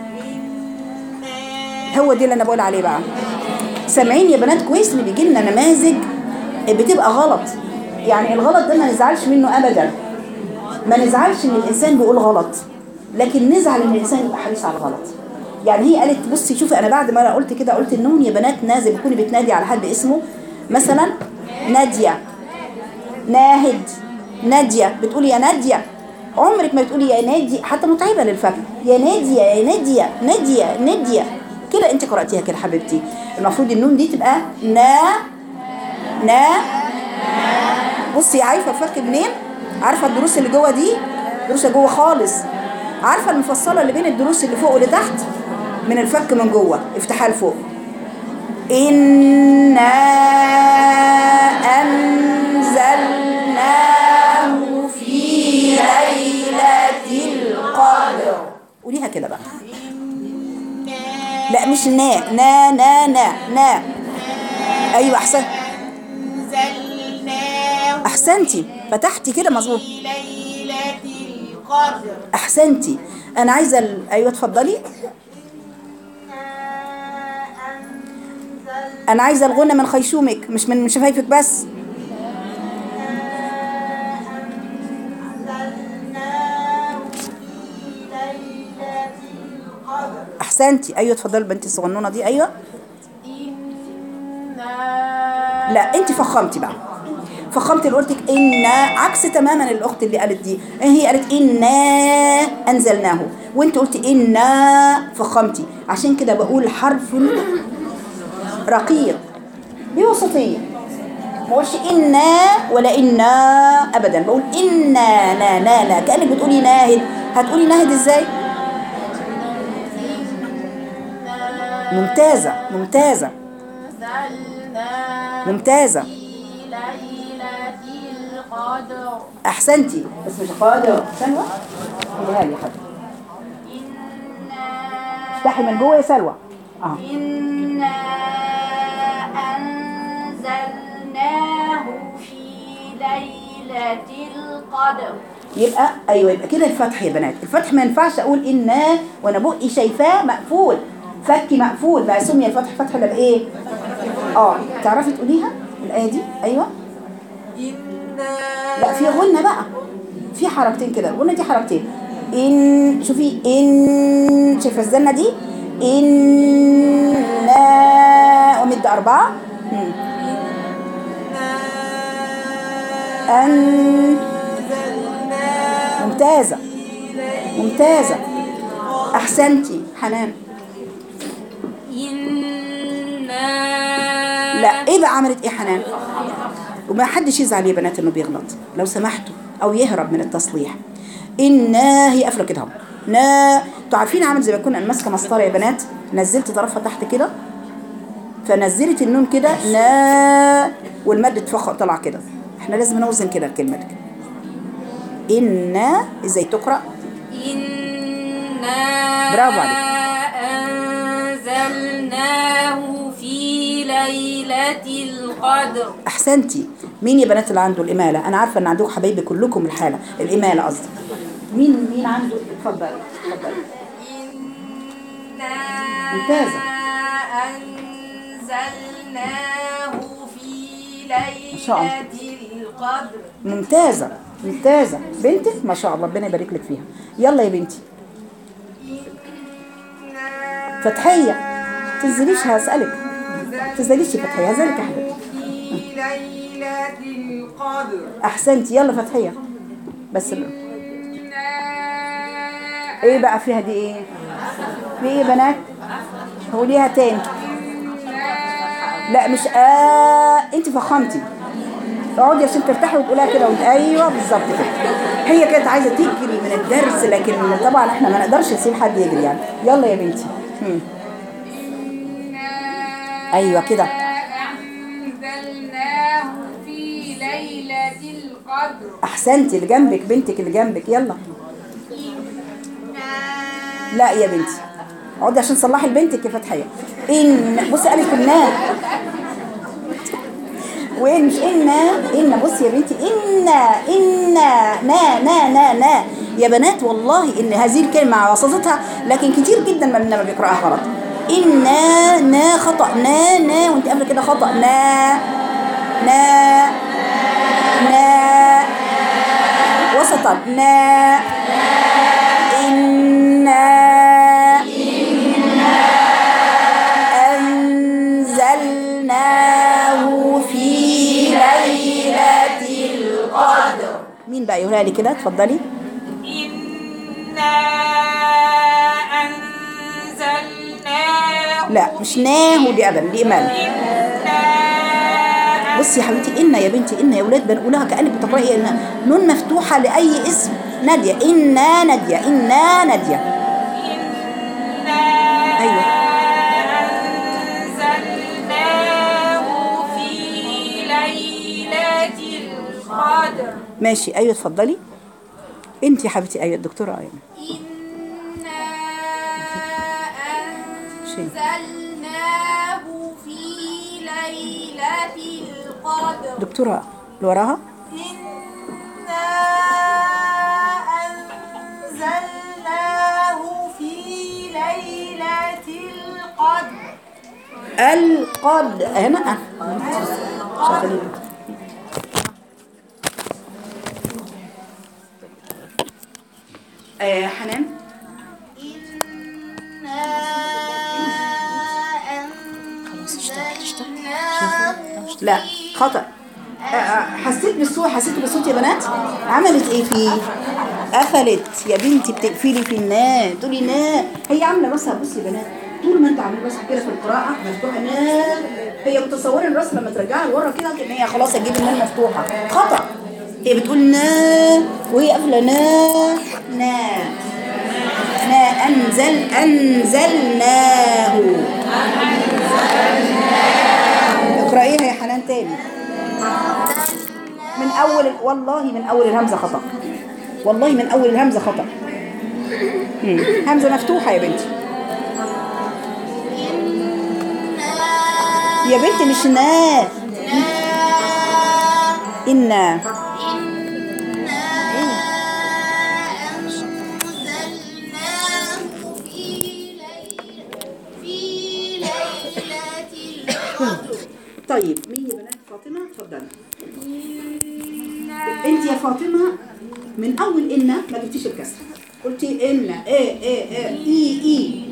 هو دي اللي انا بقول عليه بقى سامعين يا بنات كويس اللي بيجي لنا نماذج بتبقى غلط يعني الغلط ده ما نزعلش منه ابدا ما نزعلش ان الانسان بيقول غلط لكن نزعل ان الانسان يبقى حريص على الغلط يعني هي قالت بصي شوفي انا بعد ما انا قلت كده قلت النون يا بنات نازل بتكوني بتنادي على حد اسمه مثلا ناديه ناهد نادية بتقول يا نادية عمرك ما بتقولي يا نادي حتى متعبه للفك يا ناديه يا ناديه ناديه ناديه كده انت قراتيها كده حبيبتي المفروض النون دي تبقى نا نا بصي عارفه الفرق منين عارفه الدروس اللي جوه دي دروس اللي جوه خالص عارفه المفصله اللي بين الدروس اللي فوق واللي تحت من الفك من جوه افتحها لفوق إنا أنزلناه في ليلة القدر قوليها كده بقى لا مش نا نا نا نا نا أيوة أحسن أنزلناه أحسنتي فتحتي كده مظبوط في ليلة القدر أحسنتي أنا عايزة ال... أيوة اتفضلي أنا عايزة الغنى من خيشومك مش من شفايفك بس أحسنتي أيوة اتفضلي البنت الصغنونة دي أيوة إنا لا انت فخمتي بقى فخمتي اللي قلتك ان عكس تماما الاخت اللي قالت دي هي قالت انا انزلناه وانت قلتي انا فخمتي عشان كده بقول حرف رقيق بوسطيه ما بقولش انا ولا انا ابدا بقول انا نا نا نا كانك بتقولي ناهد هتقولي ناهد ازاي ممتازه ممتازه أنزلناه ممتازه في ليلة القدر احسنتي بس مش قادر سلوى خديها لي يا حبيبي افتحي من جوه يا سلوى اه إنا أنزلناه في ليلة القدر يبقى ايوه يبقى كده الفتح يا بنات الفتح ما ينفعش اقول انا وانا بقي شايفاه مقفول فكي مقفول بقى سمي الفتح فتح ولا بايه اه تعرفي تقوليها الايه دي ايوه لا في غنة بقى في حركتين كده الغنة دي حركتين إن شوفي إن شايفة الزنة دي إنا ومد أربعة مم. أن ممتازة ممتازة أحسنتي حنان إنا لا إيه بقى عملت إيه حنان وما حدش يزعل يا بنات إنه بيغلط لو سمحتوا أو يهرب من التصليح إنا هي قافلة كده اهو نا انتوا عارفين عامل زي ما كنا ماسكة مسطرة يا بنات نزلت طرفها تحت كده فنزلت النون كده نا والمد اتفخ طلع كده احنا لازم نوزن كده الكلمة دي إنا ازاي تقرأ إنا برافو عليك. أنزلناه في ليلة القدر احسنتي مين يا بنات اللي عنده الاماله انا عارفه ان عندكم حبايبي كلكم الحاله الاماله قصدي مين مين عنده اتفضلي اتفضلي ممتازة. أنزلناه في شاء الله. ليلة القدر ممتازه ممتازه بنتك ما شاء الله ربنا يبارك لك فيها يلا يا بنتي فتحيه تنزليش هسالك تنزليش يا فتحيه هسالك يا حبيبتي في ليلة القدر احسنتي يلا فتحيه بس ب... ايه بقى فيها دي ايه في ايه يا بنات قوليها تاني لا مش آه انت فخمتي اقعدي عشان ترتاحي وتقوليها كده وانت ايوه بالظبط كده هي كانت عايزه تجري من الدرس لكن طبعا احنا ما نقدرش نسيب حد يجري يعني يلا يا بنتي هم. ايوه كده أنزلناه في ليلة القدر احسنتي اللي جنبك بنتك اللي جنبك يلا لا يا بنتي اقعدي عشان تصلحي لبنتك يا فتحيه ان بصي قالت النا وين مش إنا إنا بصي يا بنتي إنا إنا نا نا نا نا يا بنات والله إن هذه الكلمة مع وسطتها لكن كتير جدا مننا ما بيقرأها غلط إنا نا خطأ نا نا وأنت قبل كده خطأ نا نا نا وسطا نا إنا أنزلناه في ليلة القدر مين بقى يقولها لي كده اتفضلي لا مش ناهو دي ابدا دي امال بصي يا حبيبتي ان يا بنتي ان يا ولاد بنقولها كانك بتقراي ان نون مفتوحه لاي اسم ناديه انا ناديه انا ناديه ايوه أنزلناه في ليلة القدر ماشي ايوه اتفضلي انت يا حبيبتي ايوه الدكتوره ايوه إنا شيء. أنزلناه في ليلة القدر دكتوره اللي وراها إنا أنزلناه في ليلة القدر القد هنا شغلي آه حنان لا خطأ آه، آه، حسيت بالصوت حسيتوا بالصوت يا بنات عملت ايه فيه قفلت يا بنتي بتقفلي في النا تقولي نا هي عامله راسها بصي يا بنات طول ما انت عامله راسها كده في القراءه مفتوحه نا هي متصوره الراس لما ترجعها لورا كده ان هي خلاص هتجيب النا مفتوحه خطأ هي بتقول نا وهي قافله نا نا نا انزل انزلناه اقرأيها يا حنان تاني من اول والله من اول الهمزه خطا والله من اول الهمزه خطا مم. همزه مفتوحه يا بنتي يا بنتي مش نا إنا طيب مين يا بنات فاطمه اتفضلي انت يا فاطمه من اول ان ما جبتيش الكسر قلتي ان ايه ايه ايه اي اي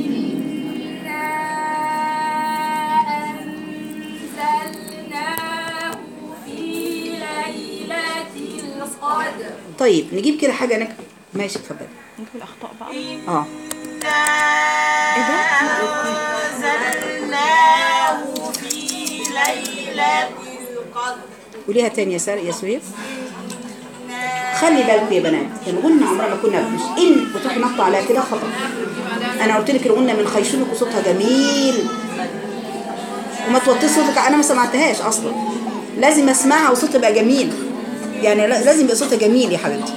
أنزلناه في ليلة القدر طيب نجيب كده حاجه نك... ماشي اتفضلي نجيب الاخطاء بقى اه أنزلناه في ليلة القدر قوليها تاني يا سار يا سوية خلي بالكم يا بنات الغنة عمرها ما كنا مش ان وتروحي نقطع عليها كده خطأ انا قلت لك الغنة من خيشومك وصوتها جميل وما توطيش صوتك انا ما سمعتهاش اصلا لازم اسمعها وصوتها يبقى جميل يعني لا- لازم يبقى صوتها جميل يا حبيبتي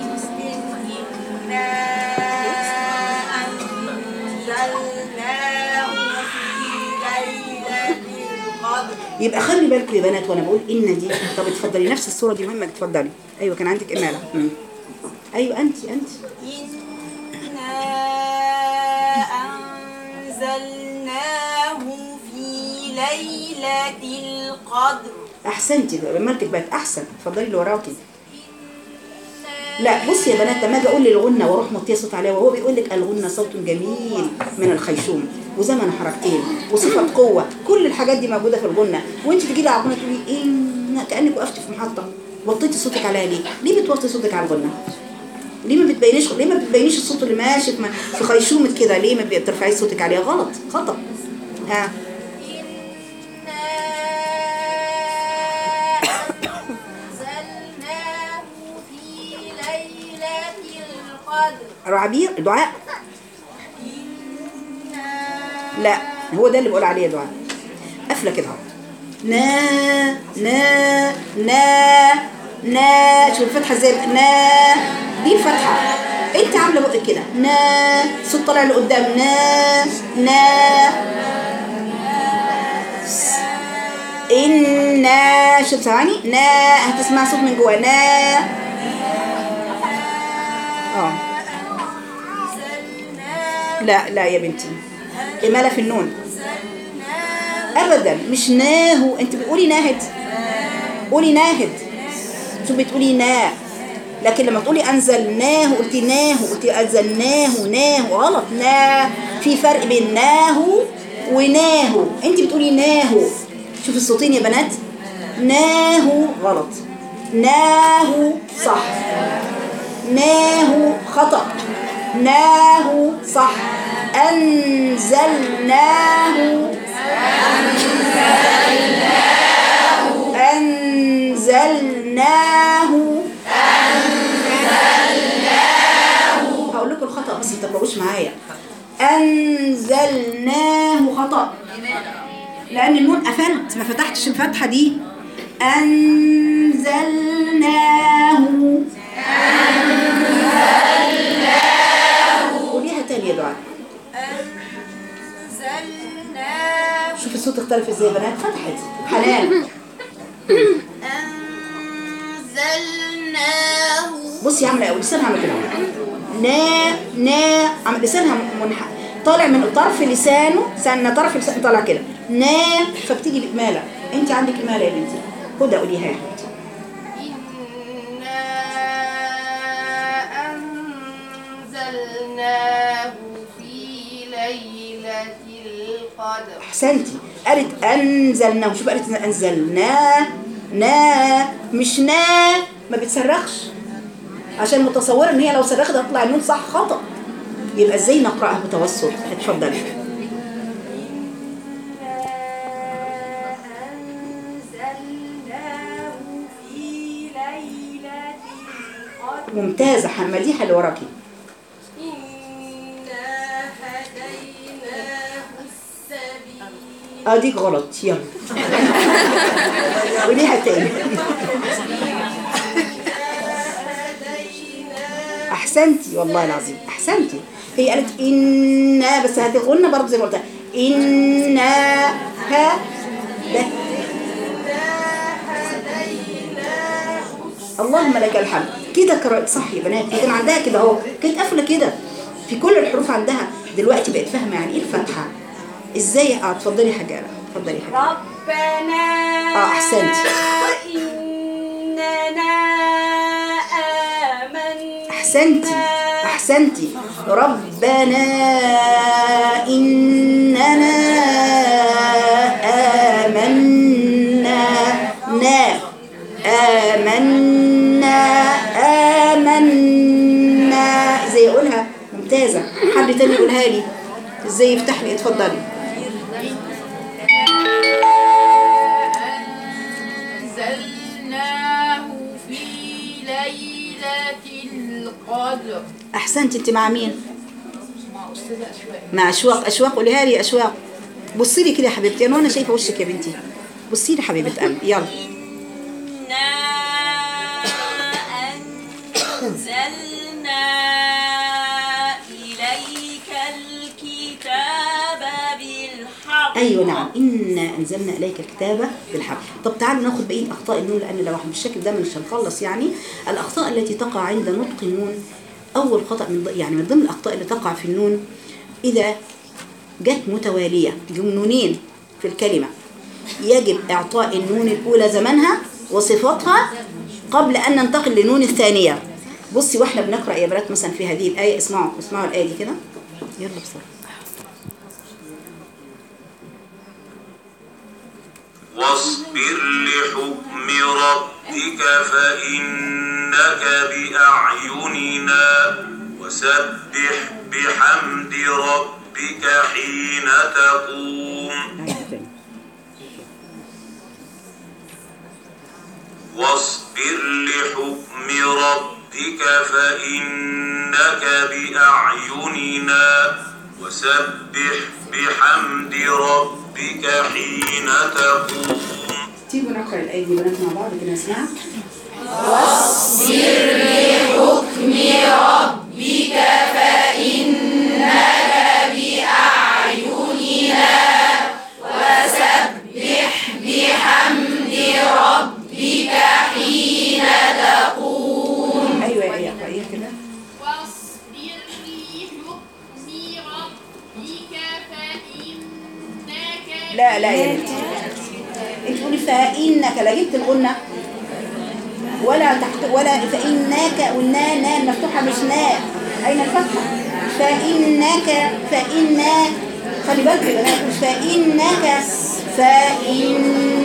أنزلناه في ليلة القدر يبقى خلي بالكم يا بنات وانا بقول ان دي طب اتفضلي نفس الصوره دي مهمه اتفضلي ايوه كان عندك اماله مم. ايوه انت انت إنا أنزلناه في ليلة القدر احسنتي بقى مرتك بقت احسن اتفضلي اللي وراكي لا بصي يا بنات لما اجي اقول الغنه واروح موطيه صوت عليها وهو بيقول لك الغنه صوت جميل من الخيشوم وزمن حركتين وصفه قوه كل الحاجات دي موجوده في الغنه وانت تجي لي على الغنه تقولي ايه كانك وقفتي في محطه وطيتي صوتك عليها ليه؟ ليه بتوطي صوتك على الغنه؟ ليه ما بتبينيش ليه ما بتبينيش الصوت اللي ماشي في, في خيشومك كده ليه ما بترفعيش صوتك عليها غلط خطا ها أنزلناه في ليلة القدر رعبير دعاء لا هو ده اللي بقول عليه دعاء قافله كده اهو نا نا نا نا شوف الفتحه ازاي نا دي الفتحه انت عامله بقك كده نا صوت طالع لقدام نا نا إنا شوف ثواني نا هتسمع صوت من جوا نا اه لا لا يا بنتي إمالة في النون أبدا مش ناهو أنت بتقولي ناهد قولي ناهد شو بتقولي نا لكن لما تقولي أنزلناه قلتي ناهو قلتي أنزلناه ناهو غلط نا في فرق بين ناهو وناهو أنت بتقولي ناهو شوف الصوتين يا بنات ناهو غلط ناهو صح ناهو خطأ ناهو صح أنزلناه أنزلناه هقول لكم الخطأ بس ما تقرأوش معايا أنزلناه خطأ لأن النون قفلت ما فتحتش الفتحة دي أنزلناه قوليها تاني يا دعاء أنزلناه شوف الصوت اختلف ازاي يا بنات فتحت حنان أنزلناه بصي عامله قوي لسانها عامله كده أهو. نا نا عم لسانها منح طالع من طرف لسانه سنة طرف لسانه طالع كده نا فبتيجي الإمالة انت عندك إمالة يا بنتي هدى قوليها يا حبيبتي إنا أنزلناه في ليلة القدر احسنتي قالت انزلناه شوف قالت انزلناه نا مش نا ما بتصرخش عشان متصوره ان هي لو صرخت هتطلع النون صح خطا يبقى ازاي نقراها بتوسط اتفضلي أنزلناه في ليلة القدر ممتازه حمديها اللي وراكي إنا هديناه السبيل اه دي غلط يلا قوليها تاني احسنتي والله العظيم احسنتي هي قالت إنا بس هتغنى برضه زي ما قلت إنا ها ده اللهم لك الحمد كده قرأت صح يا بنات كان عندها كده اهو كانت قافله كده في كل الحروف عندها دلوقتي بقت فاهمه يعني ايه الفتحه ازاي اه اتفضلي يا حاجه اتفضلي يا حاجه ربنا اه احسنتي إننا آمنا احسنتي احسنتي ربنا اننا آمنا نا آمنا آمنا ازاي يقولها ممتازة حد تاني يقولها لي ازاي يفتح لي اتفضلي أنزلناه في ليلة القدر احسنتي انت مع مين مع اشواق اشواق قوليها لي يا اشواق بصي لي كده يا حبيبتي انا وانا شايفه وشك يا بنتي بصي لي حبيبه قلبي يلا إنا أنزلنا إليك الكتاب بالحق ايوه نعم انا انزلنا اليك الكتاب بالحق طب تعالوا ناخد بقيه اخطاء النون لان لو بالشكل ده مش هنخلص يعني الاخطاء التي تقع عند نطق النون اول خطا من ض- يعني من ضمن الاخطاء اللي تقع في النون اذا جت متواليه نونين في الكلمه يجب اعطاء النون الاولى زمنها وصفاتها قبل ان ننتقل للنون الثانيه بصي واحنا بنقرا يا بنات مثلا في هذه الايه اسمعوا اسمعوا الايه دي كده يلا بسرعه واصبر لحكم ربك فإنك بأعيننا وسبح بحمد ربك حين تقوم أيوة تاني. واصبر لحكم ربك فإنك بأعيننا وسبح بحمد ربك حين تقوم تيجوا نقرا الايه دي بنات مع بعض كده نسمعها ايوه ايوه اقرأيها كده واصبر لحكم ربك فإنك لا لا يا بنتي انت تقولي فإنك لا جبت الغنة ولا تحت ولا فإنك والنا نا مفتوحة مش نا أين الفتحة فإنك فإنك خلي بالك يا بنات مش فإنك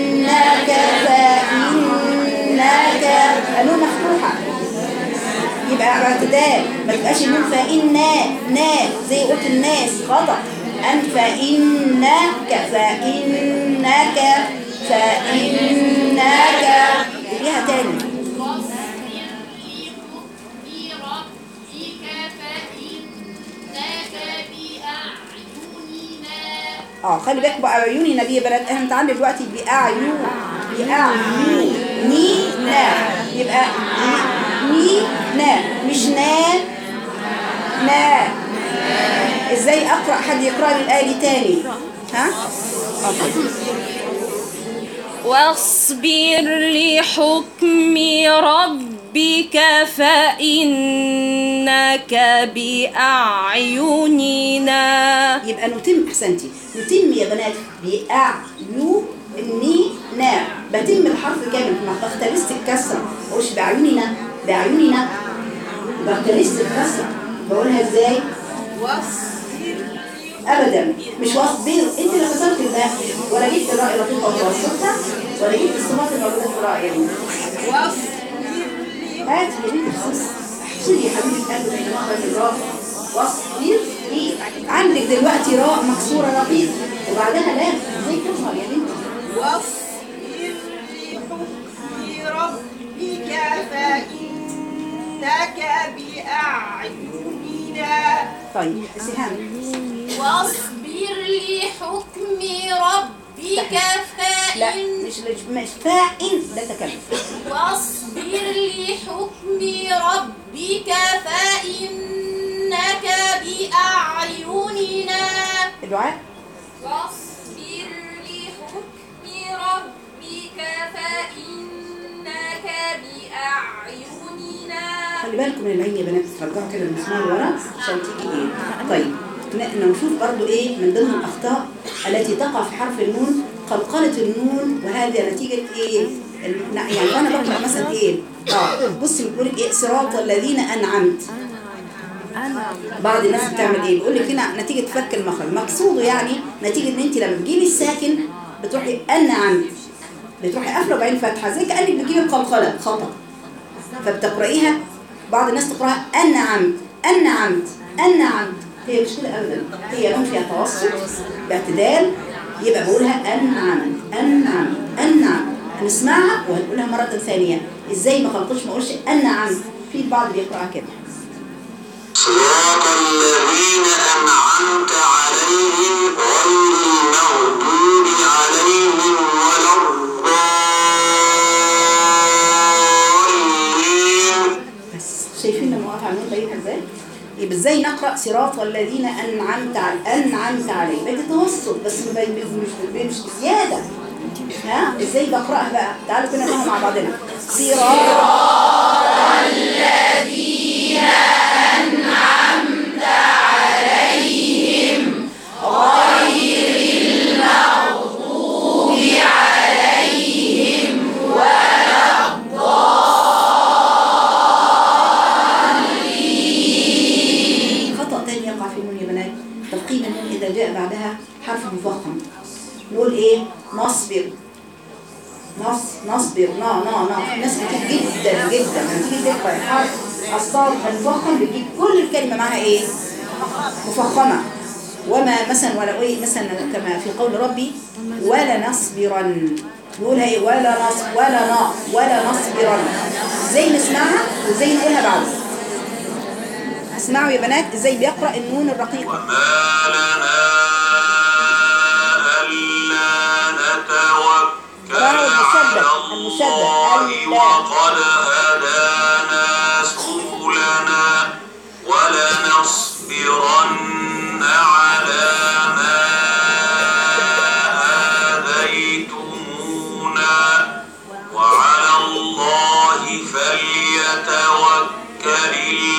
فإنك فإنك النون مفتوحة يبقى اعتدال ما تبقاش النون فإنا نا زي قلت الناس خطأ أن فإنك فإنك فإنك ليها تاني اه خلي بالك بأعيننا دي يا بنات احنا بنتعلم دلوقتي بأعين بأعيننا يبقى ني نا مش نا نا ازاي اقرا حد يقرا لي الايه دي تاني ها واصبر لحكم ربك فإنك بأعيننا يبقى نتم احسنتي نتم يا بنات بأعيننا بتم الحرف كامل ما بختلست الكسره ما بقولش بأعيننا بأعيننا بختلست الكسره بقولها ازاي ابدا مش واصبر انت اللي كسرت الباء ولا جبت الراء اللطيفه وتوسطها ولا جبت الصفات الموجوده في الراء يعني هات يا بنت احسس احسدي يا حبيبه قلبي من مخرج الراء واصبر ليه عندك دلوقتي راء مكسوره رقيق وبعدها لام ازاي تظهر يا بنتي ربك فإنك بأعيننا طيب سهام واصبر لحكم ربك لا فإن مش مش فاعل لا تكلم واصبر لحكم ربك فإنك بأعيننا الدعاء واصبر لحكم ربك فإنك بأعيننا خلي بالكم من العين يا بنات ترجعوا كده المسمار ورا عشان تيجي ايه طيب ن- نشوف برضو ايه من ضمن الاخطاء التي تقع في حرف النون قلقله النون وهذه نتيجه ايه ال- لا، يعني انا بقرا مثلا ايه اه بصي بتقول لك ايه صراط الذين انعمت بعض الناس بتعمل ايه بيقول لك هنا نتيجه فك المخرج مقصوده يعني نتيجه ان انت لما بتجيبي الساكن بتروحي انعمت بتروحي قافله وبعدين فاتحه زي كانك بتجيبي القلقله خطا فبتقرأيها بعض الناس تقرأها أنعمت أنعمت أنعمت هي مش كده أبدا هي نون فيها توسط باعتدال يبقى بقولها أنعمت أنعمت أنعمت هنسمعها وهنقولها مرة ثانية إزاي ما خلطوش ما أقولش أنعمت في البعض بيقرأها كده صراط الذين أنعمت عليهم غير المغضوب عليهم ولا الضالين بس شايفين لما وقف على النون باينها ازاي؟ يبقى ازاي نقرا صراط الذين انعمت على انعمت عليهم بقت توسط بس ما بين- مش مش زياده ها ازاي بقراها بقى تعالوا كده نقراها مع بعضنا صراط خطأ تاني يقع في النون يا بنات تلقين النون إذا جاء بعدها حرف مفخم نقول إيه نصبر نص نصبر نا نا نا ناس كتير جدا جدا لما تيجي تقرا الحرف الصاد المفخم بتجيب كل الكلمة معاها إيه مفخمة وما مثلا ولا إيه مثلا كما في قول ربي ولا نصبرن نقولها إيه ولا نص ولا نا ولا نصبرن ازاي نسمعها وازاي نقولها بعد اسمعوا يا بنات ازاي بيقرأ النون الرقيقة وما لنا ألا نتوكل واو المشدد، على المشدد، الله ألا. وقد هدانا سبلنا ولنصبرن على ما آذيتمونا وعلى الله فليتوكل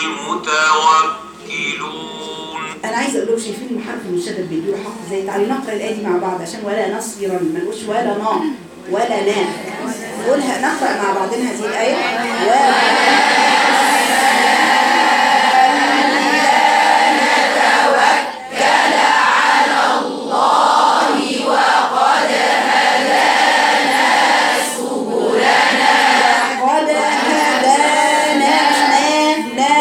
المتوكلون انا عايزه اقول لهم شايفين الحرف المشدد بيدور حق ازاي تعالي نقرا الايه دي مع بعض عشان ولا نصبرا ما نقولش ولا نا ولا نا نقولها نقرا مع بعضنا هذه الايه ولا قد هدانا نا نا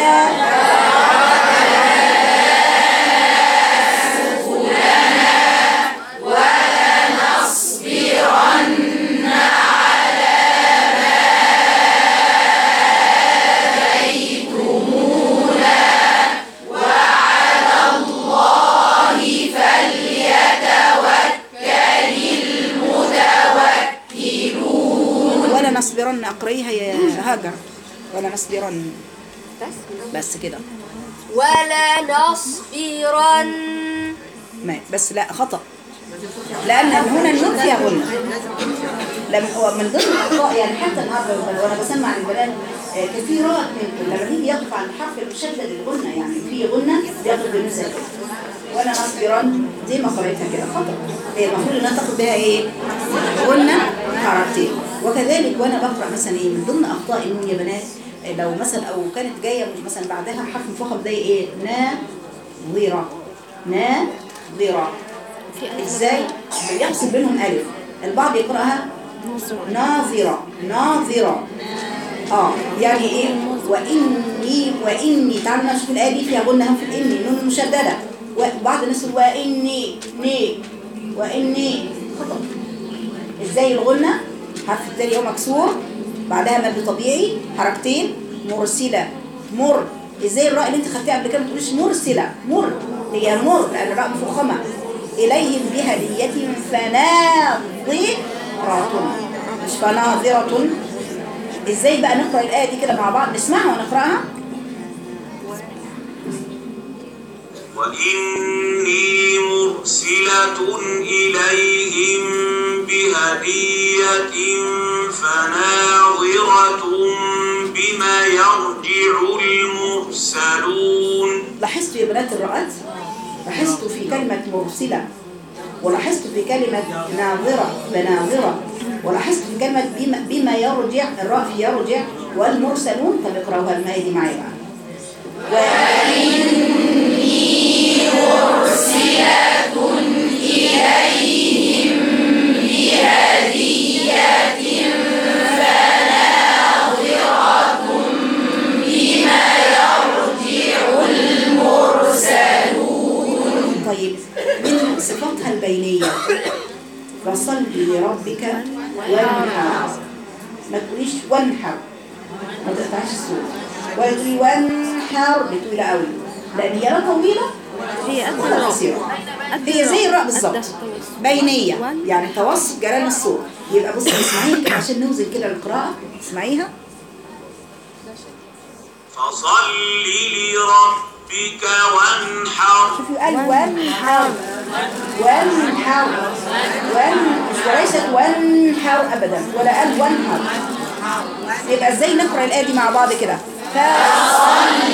نصبرن اقريها يا هاجر ولا نصبرن بس كده ولا نصبرن ما بس لا خطأ لأن هنا النون فيها غنة لما هو من ضمن الأخطاء يعني حتى النهارده وأنا بسمع البنات آه، كثيرات منكم لما يجي يقف عن الحرف المشدد الغنة يعني في غنة يقف بالنسبة كده وأنا نصبرا زي ما قريتها كده خطأ هي المفروض إنها تاخد بها إيه؟ غنة حركتين وكذلك وأنا بقرأ مثلا إيه من ضمن أخطاء النون يا بنات آه، لو مثلا أو كانت جاية مثلا بعدها حرف مفخم زي إيه؟ ناظرة ناظرة ازاي بيفصل بينهم الف البعض يقراها ناظرة ناظرة اه يعني ايه واني واني تعالوا نشوف الايه دي فيها غنه في الاني نون مشدده وبعض الناس يقول واني ني واني خطأ ازاي الغنه حرف التاني هو مكسور بعدها مد طبيعي حركتين مرسله مر ازاي الراء اللي انت خدتيها قبل كده ما تقوليش مرسله مر هي مر لان الراء مفخمه اليهم بهديه فناظره مش فناظره ازاي بقى نقرا الايه دي كده مع بعض نسمعها ونقراها وإني مرسلة إليهم بهدية فناظرة بما يرجع المرسلون لاحظتوا يا بنات الرأت لاحظتوا في كلمة مرسلة ولاحظت في كلمة ناظرة بناظرة ولاحظت في كلمة بما, بما يرجع الراء في يرجع والمرسلون طب اقرأوها الماء دي معايا بقى طيب من صفاتها البينية فصل لربك وانحر ما تقوليش وانحر ما تقطعش الصوت ولا تقولي وانحر بتقولي قوي لان هي لا طويلة هي قد ولا الراء قصيرة قد هي زي الراء قد بالظبط التوسط. بينية يعني توسط جلال الصوت يبقى بصي اسمعيها كده عشان نوزن كده القراءة اسمعيها فصل لربك وانحر شوفي قال وانحر وانحر وان مش وليست وانحر ابدا ولا قال وانحر يبقى ازاي نقرا الايه دي مع بعض كده فصل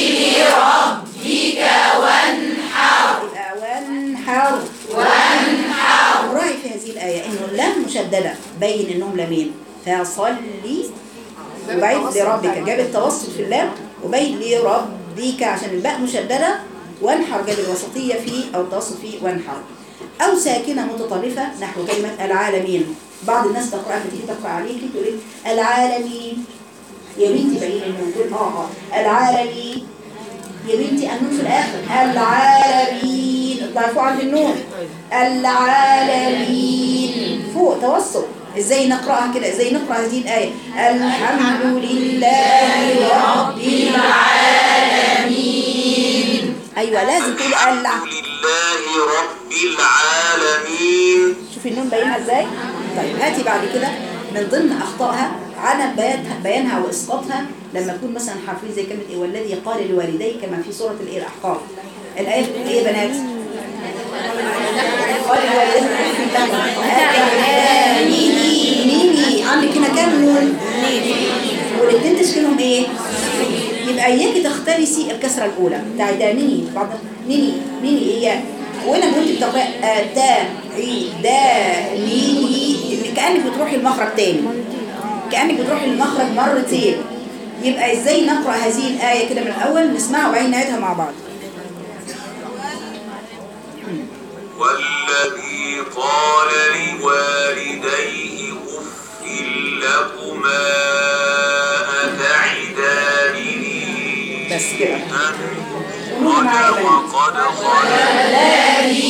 لربك وانحر يبقى وانحر وانحر راعي في هذه الايه انه اللام مشدده بين انهم لامين فصلي وبعيد لربك جاب التوسط في اللام وبين لربك عشان الباء مشددة وانحر جاب الوسطية فيه أو التوسط فيه وانحر أو ساكنة متطرفة نحو كلمة العالمين بعض الناس تقرأ تيجي تقرأ عليكي تقول إيه؟ العالمين يا بنتي بعيد النون تقول اه اه العالمين يا بنتي النون في الآخر العالمين اطلعي فوق عند النون العالمين فوق توسط ازاي نقراها كده ازاي نقرا هذه الايه الحمد لله رب العالمين ايوه لازم تقول الحمد الع لله رب العالمين شوفي النون باينها ازاي طيب هاتي بعد كده من ضمن اخطائها عدم بيانها بيانها واسقاطها لما يكون مثلا حرفين زي كلمه ايه والذي قال لوالديه كما في سوره الايه الاحقاف الايه بتقول ايه يا بنات قال لوالديه نيني نيني عندك هنا كام نون والاثنين تشكيلهم ايه يبقى اياكي تختلسي الكسره الاولى بتاعت نيني بعض نيني نيني هي وانا كنت بتقرا تا عي دا نيني كانك بتروحي المخرج تاني كانك بتروحي المخرج مرتين يبقى ازاي نقرا هذه الايه كده من الاول نسمعها وبعدين نعيدها مع بعض والذي قال لوالديه أف لكما أتعدانني بس كده أن قولوا معايا يا قد بنات وقد خلت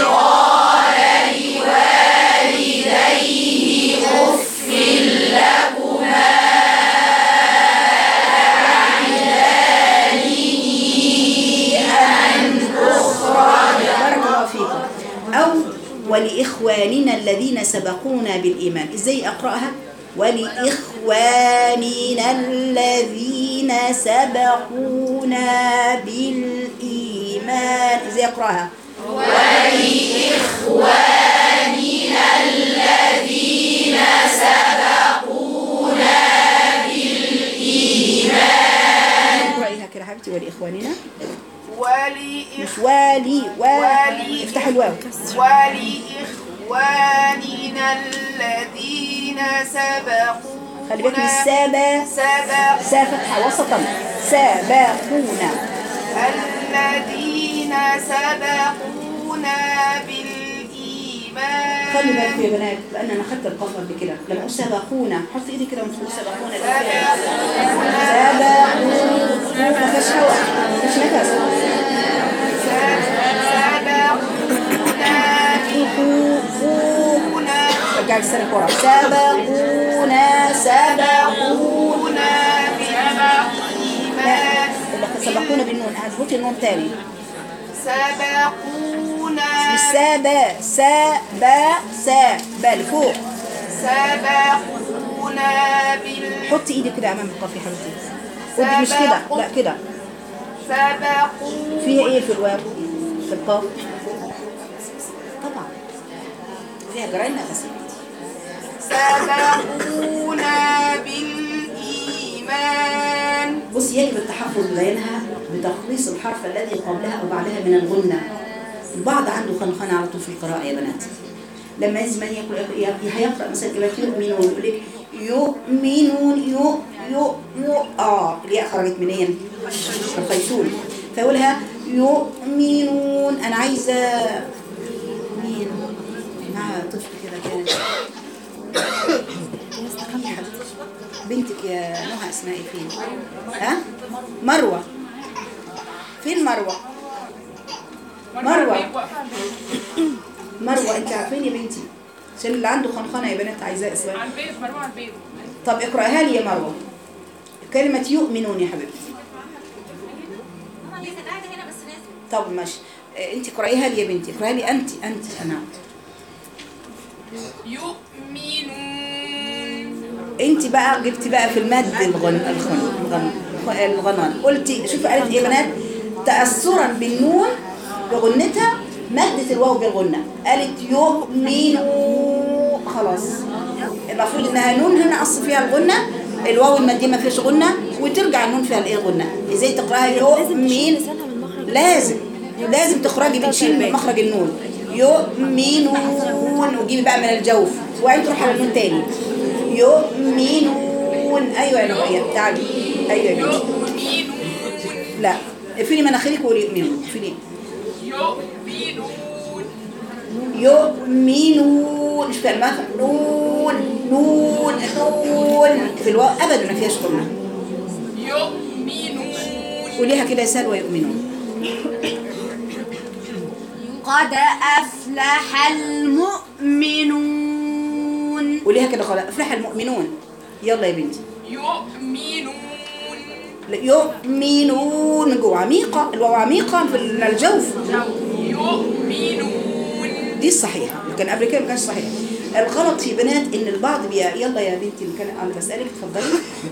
بارك الله فيكم أو ولإخواننا الذين سبقونا بالإيمان إزاي أقرأها ولإخواننا الذين سبقونا بالإيمان إزاي أقرأها اقرأيها كده حبيبتي ولإخواننا ولإخ مش والي و والي. افتح الواو ولإخواننا الذين سبقونا خلي بالك من السابة سبق سا فتحة وسطا سابقونا الذين سبقونا بالإيمان خلي بالك يا بنات لان انا خدت القاف قبل كده لما اقول سبقونا حط ايدي كده وتقول سبقونا سبقونا ما فيهاش هواء ما فيهاش نفس سبقونا رجع لسانك ورا سبقونا سبقونا بالإيمان اللي سبقونا بالنون هظبطي النون تاني سبقونا مش سابا سابا سابا لفوق سبقونا بال حطي ايدك كده امام القاف يا حبيبتي قولي مش كده لا كده سبقوا فيها ايه في الواو في القاف طبعا فيها جرائم نفس سبقونا بالإيمان بص يجب التحفظ بينها بتخليص الحرف الذي قبلها او بعدها من الغنة البعض عنده خنخنة على طول في القراءة يا بنات لما يزم يقرأ هيقرأ مثلا كلمة يؤمنون يقول لك يؤمنون يو يو يو اه الياء خرجت منين؟ الخيشول فيقولها يؤمنون انا عايزة مين؟ مع طفل كده كانت بنتك يا نهى اسمها ايه فين؟ ها؟ مروة فين مروة؟ مروة مروة انت عارفين يا بنتي عشان اللي عنده خنخنة يا بنات عايزاه اسمها على البيت مروه على البيت طب اقرأها لي يا مروة كلمة يؤمنون يا حبيبتي هي كانت قاعده هنا بس نازله طب ماشي اه، انت اقرأيها لي يا بنتي اقرأها لي انت انت انا يؤمنون انت بقى جبتي بقى في المد الغن الغن الغن الغنان قلتي شوفي قالت ايه يا بنات تأثرا بالنون بغنتها مدت الواو بالغنة قالت يؤمنوا خلاص المفروض انها نون هنا اصل فيها الغنة الواو المادية ما فيش غنة وترجع النون فيها الايه غنة ازاي تقراها يؤمن لازم لازم تخرجي بتشيل من مخرج النون يؤمنون وجيبي بقى من الجوف وبعدين تروح على النون تاني يؤمنون ايوه يا نبيه تعالي ايوه يا بنتي يؤمنون لا اقفلي مناخيرك وقولي يؤمنون اقفلي يؤمنون يؤمنون مش كلمات نون نون نون في الواو ابدا ما فيهاش غنه يؤمنون قوليها كده يا سلوى يؤمنون قد أفلح المؤمنون قوليها كده خلاص افلح المؤمنون يلا يا بنتي يؤمنون لا، يؤمنون من جوه عميقه الواو عميقه في الجوف يؤمنون دي الصحيحه اللي كان قبل كده ما كانش صحيح الغلط في بنات ان البعض بي... يلا يا بنتي اللي كان انا بسالك اتفضلي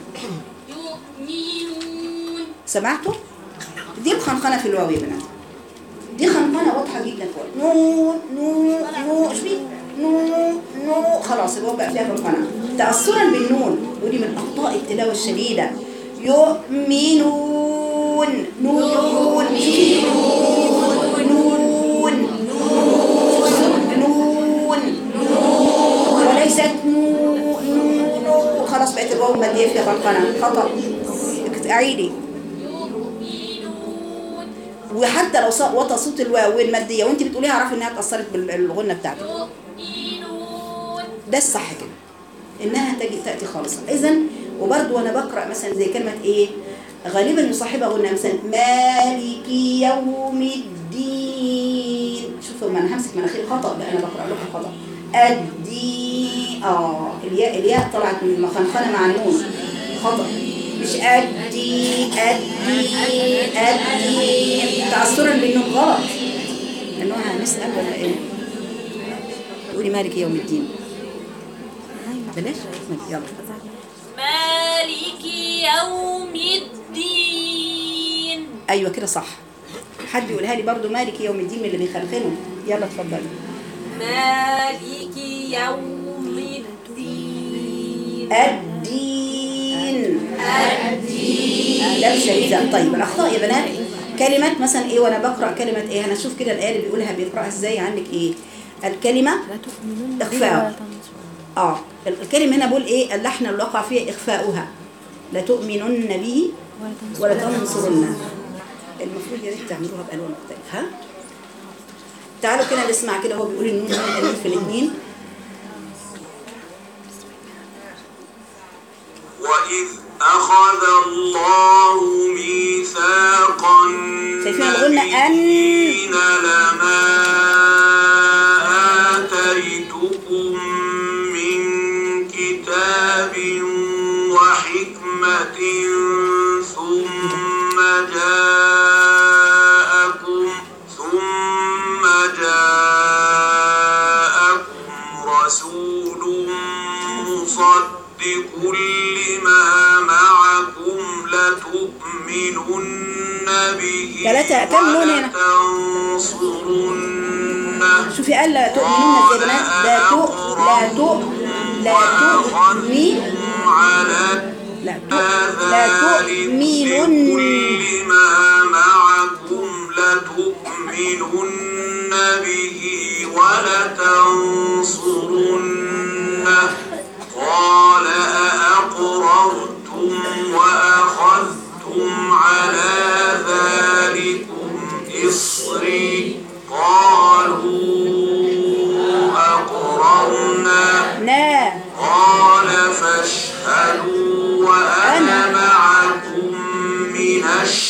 يؤمنون سمعتوا دي الخنخنه في الواو يا بنات دي خنخنه واضحه جدا فوق نون نون نون ايش بيه نون نون خلاص الواو بقى فيها خنخنه تاثرا بالنون ودي من اخطاء التلاوه الشديده يؤمنون نون نون نون وليست نون نون خلاص بقت الواو الماديه فيها خنخنه خطا اعيدي يؤمنون وحتى لو ص- وطى صوت الواو الماديه وانت بتقوليها اعرفي انها اتاثرت بالغنه بتاعتك يؤمنون ده الصح كده انها تجي تاتي خالصه اذا وبرده وانا بقرا مثلا زي كلمه ايه غالبا يصاحبها غنه مثلا مالك يوم الدين شوفوا ما انا همسك مناخيري خطا ده انا بقرا لكم خطا الدين اه الياء الياء طلعت من المخنخنه مع النون خطا مش ادي ادي ادي تاثرا بالنون غلط انه هنسال ولا ايه تقولي مالك يوم الدين بلاش يلا مالك يوم الدين ايوه كده صح حد يقولها لي برضو مالك يوم الدين من اللي بيخلخلوا يلا اتفضلي مالك يوم الدين الدين الدين لا شديدة طيب الأخطاء يا بنات كلمة مثلا إيه وأنا بقرأ كلمة إيه أنا أشوف كده الآية اللي بيقولها بيقرأها إزاي عندك إيه الكلمة إخفاء آه الكلمة هنا بقول إيه اللحن اللي وقع فيه إخفاؤها لا تؤمنن به ولا تنصرن المفروض يا ريت تعملوها بألوان مختلفة ها تعالوا كده نسمع كده هو بيقول النون هنا الألف في الاثنين وإذ أخذ الله ميثاق شايفين الغنة أن النبيين لما آتيتكم من كتاب وحكمة ثم جاءكم ثم جاءكم رسول مصدق لما معكم لتؤمنن به ثلاثة كم لون هنا؟ ولتنصرنه شوفي قال لا تؤمنون ازاي يا بنات لا تؤ لا تؤ لا تؤمي على لا تؤ لا تؤمنون كل ما معكم لتؤمنن به ولتنصرنه قال أأقررتم وأخذتم على ذلكم إصري قالوا أقررنا نا قال فاشهدوا وأنا معكم من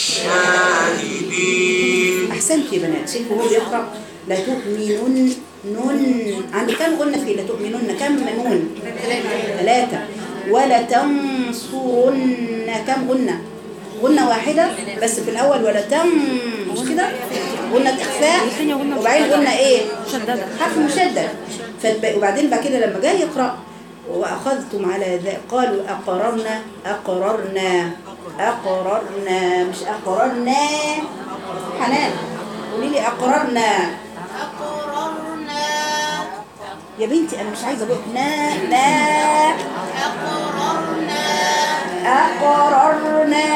الشاهدين احسنت يا بنات شوفوا هو بيقرا لا تؤمنون نون عند كم قلنا فيه لا تؤمنون كم نون ثلاثة ولا تنصرن كم قلنا قلنا واحدة بس في الأول ولا تم مش كده قلنا إخفاء وبعدين قلنا إيه حرف مشدد فالب- وبعدين بعد كده لما جاي يقرأ وأخذتم على ذا قالوا أقررنا أقررنا أقررنا مش أقررنا حنان قولي لي أقررنا أقررنا يا بنتي أنا مش عايزة أقول نا نا أقررنا أقررنا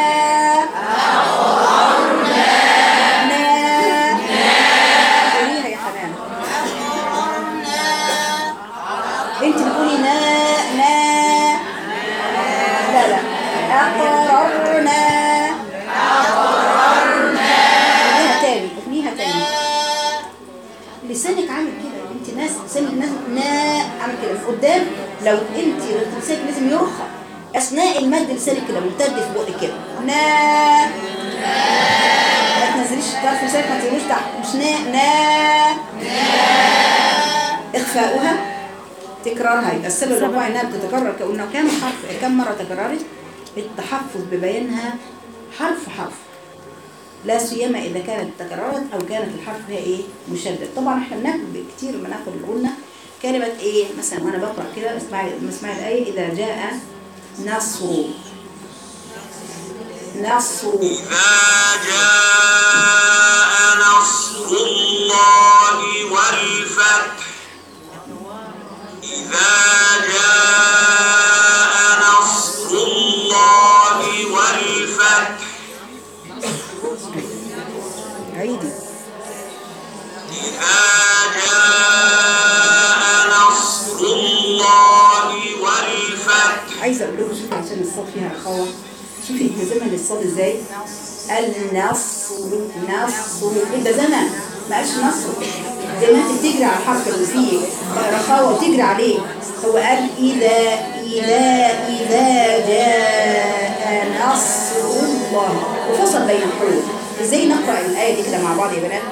أقررنا نا قوليها يا حنان انت بتقولي نا نا لا لا أقررنا أقررنا قوليها تاني قوليها تاني لسانك عامل كده انت ناس لسانك ناس نا عامل كده من قدام لو انت لسانك لازم يرخى اثناء المد لسانك كده ممتد في بقك كده نا ما تنزليش طرف لسانك ما تنزلوش تحت مش نا نا اخفاؤها تكرارها يبقى السبب الرابع انها بتتكرر كأنه كم حرف كم مره تكررت التحفظ ببيانها حرف حرف لا سيما اذا كانت تكررت او كانت الحرف فيها ايه مشدد طبعا احنا بناخد كتير ما ناخد الغنه كلمه ايه مثلا وانا بقرا كده اسمعي اسمعي الايه اذا جاء نصر نصر إذا جاء نصر الله والفتح إذا جاء نصر الله والفتح عيدي إذا جاء نصر الله والفتح عايزه اقول لكم شوفي عشان الصاد فيها اخوه شوفي انت زمن الصاد ازاي النصر نصر انت زمن ما قالش نصر زي ما انت بتجري على الحرف اللي فيه رخاوه وتجري عليه هو قال اذا اذا اذا جاء نصر الله وفصل بين الحروف ازاي نقرا الايه دي كده مع بعض يا بنات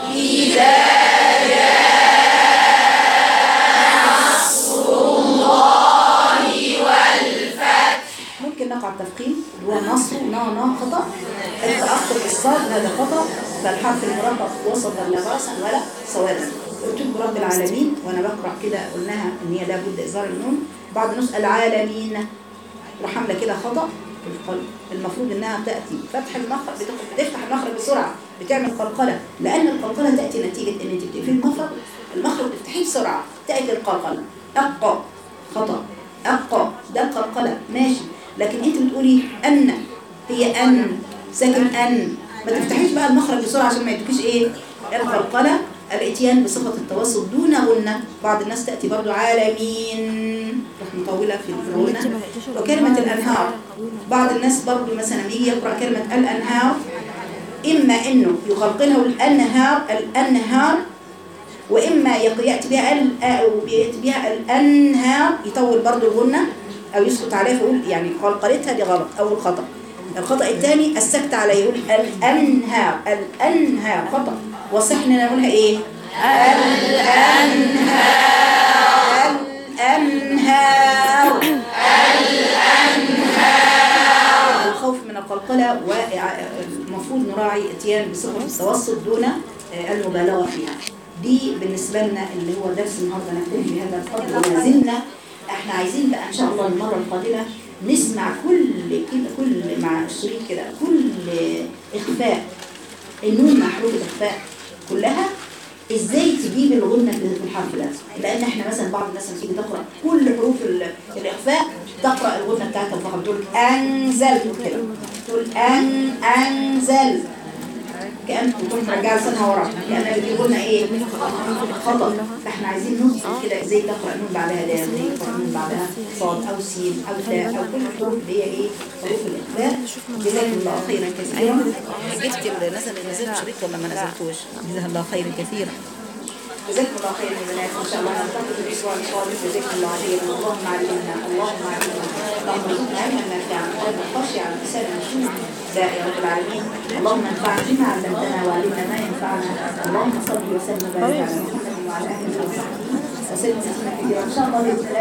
ممكن نقع التفخيم اللي هو نصر نا نا خطأ التأخر بالصاد هذا خطأ فالحرف المرقق وسطا لا رأسا ولا صوابا قلت لكم رب العالمين وانا بقرأ كده قلناها ان هي لابد إظهار النون بعض الناس العالمين راح عامله كده خطأ في القلب المفروض انها تأتي فتح المخرج بتخ- بتفتح المخرج بسرعة بتعمل قلقلة لأن القلقلة تأتي نتيجة ان انت بتقفلي المخرج المخرج تفتحيه بسرعة تأتي القلقلة أقى خطأ أقى ده القلقلة ماشي لكن انت بتقولي أن هي أن ساكن أن ما تفتحيش بقى المخرج بسرعة عشان ما يدوكيش ايه القلقلة الاتيان بصفة التوسط دون غنة بعض الناس تأتي برضو عالمين راح مطولة في الغنة وكلمة الأنهار بعض الناس برضو مثلا يجي يقرأ كلمة الأنهار إما إنه يقلقلها الأنهار الأنهار وإما يق- يأتي بها ال- أو يأتي بها الأنهار يطول برضو الغنة أو يسقط عليها فيقول يعني قلقلتها دي غلط أو الخطأ الخطأ الثاني السكت عليه يقول الأنهار الأنهار خطأ وصح إننا نقولها إيه؟ الأنهار الأنهار الخوف من القلقلة والمفروض نراعي اتيان بصفة التوسط دون آه، المبالغة فيها دي بالنسبة لنا اللي هو درس النهارده نكتفي بهذا القدر وما زلنا احنا عايزين بقى ان شاء الله المرة القادمة نسمع كل كده كل مع الشريط كده كل اخفاء النون مع حروف الاخفاء كلها ازاي تجيب الغنة في الحرف ده لان احنا مثلا بعض الناس لما تيجي تقرا كل حروف ال- الاخفاء تقرا الغنة بتاعتها فقط تقول انزل كده تقول ان انزل كأن تكون مرجعة لسانها ورا لأن اللي بيقولنا إيه خطأ فإحنا عايزين نوصل كده إزاي تقرأ نون بعدها دال إزاي تقرأ نون بعدها صاد أو سين أو تاء أو كل الحروف اللي هي إيه حروف الإخبار جزاكم الله خيرا كثيرا جبت اللي نزل نزلت شريط ولا ما نزلتوش جزاك الله خيرا كثيرا جزاكم الله خيرا يا بنات ان شاء الله نلتقي في الاسبوع القادم جزاكم الله خيرا اللهم علمنا اللهم علمنا اللهم ارزقنا علما نافعا وقلبا خاشعا لسانا مشهورا لا يا رب العالمين اللهم انفعنا بما علمتنا وعلمنا ما ينفعنا اللهم صل وسلم وبارك على محمد وعلى اله وصحبه وسلم تسليما كثيرا ان شاء الله باذن الله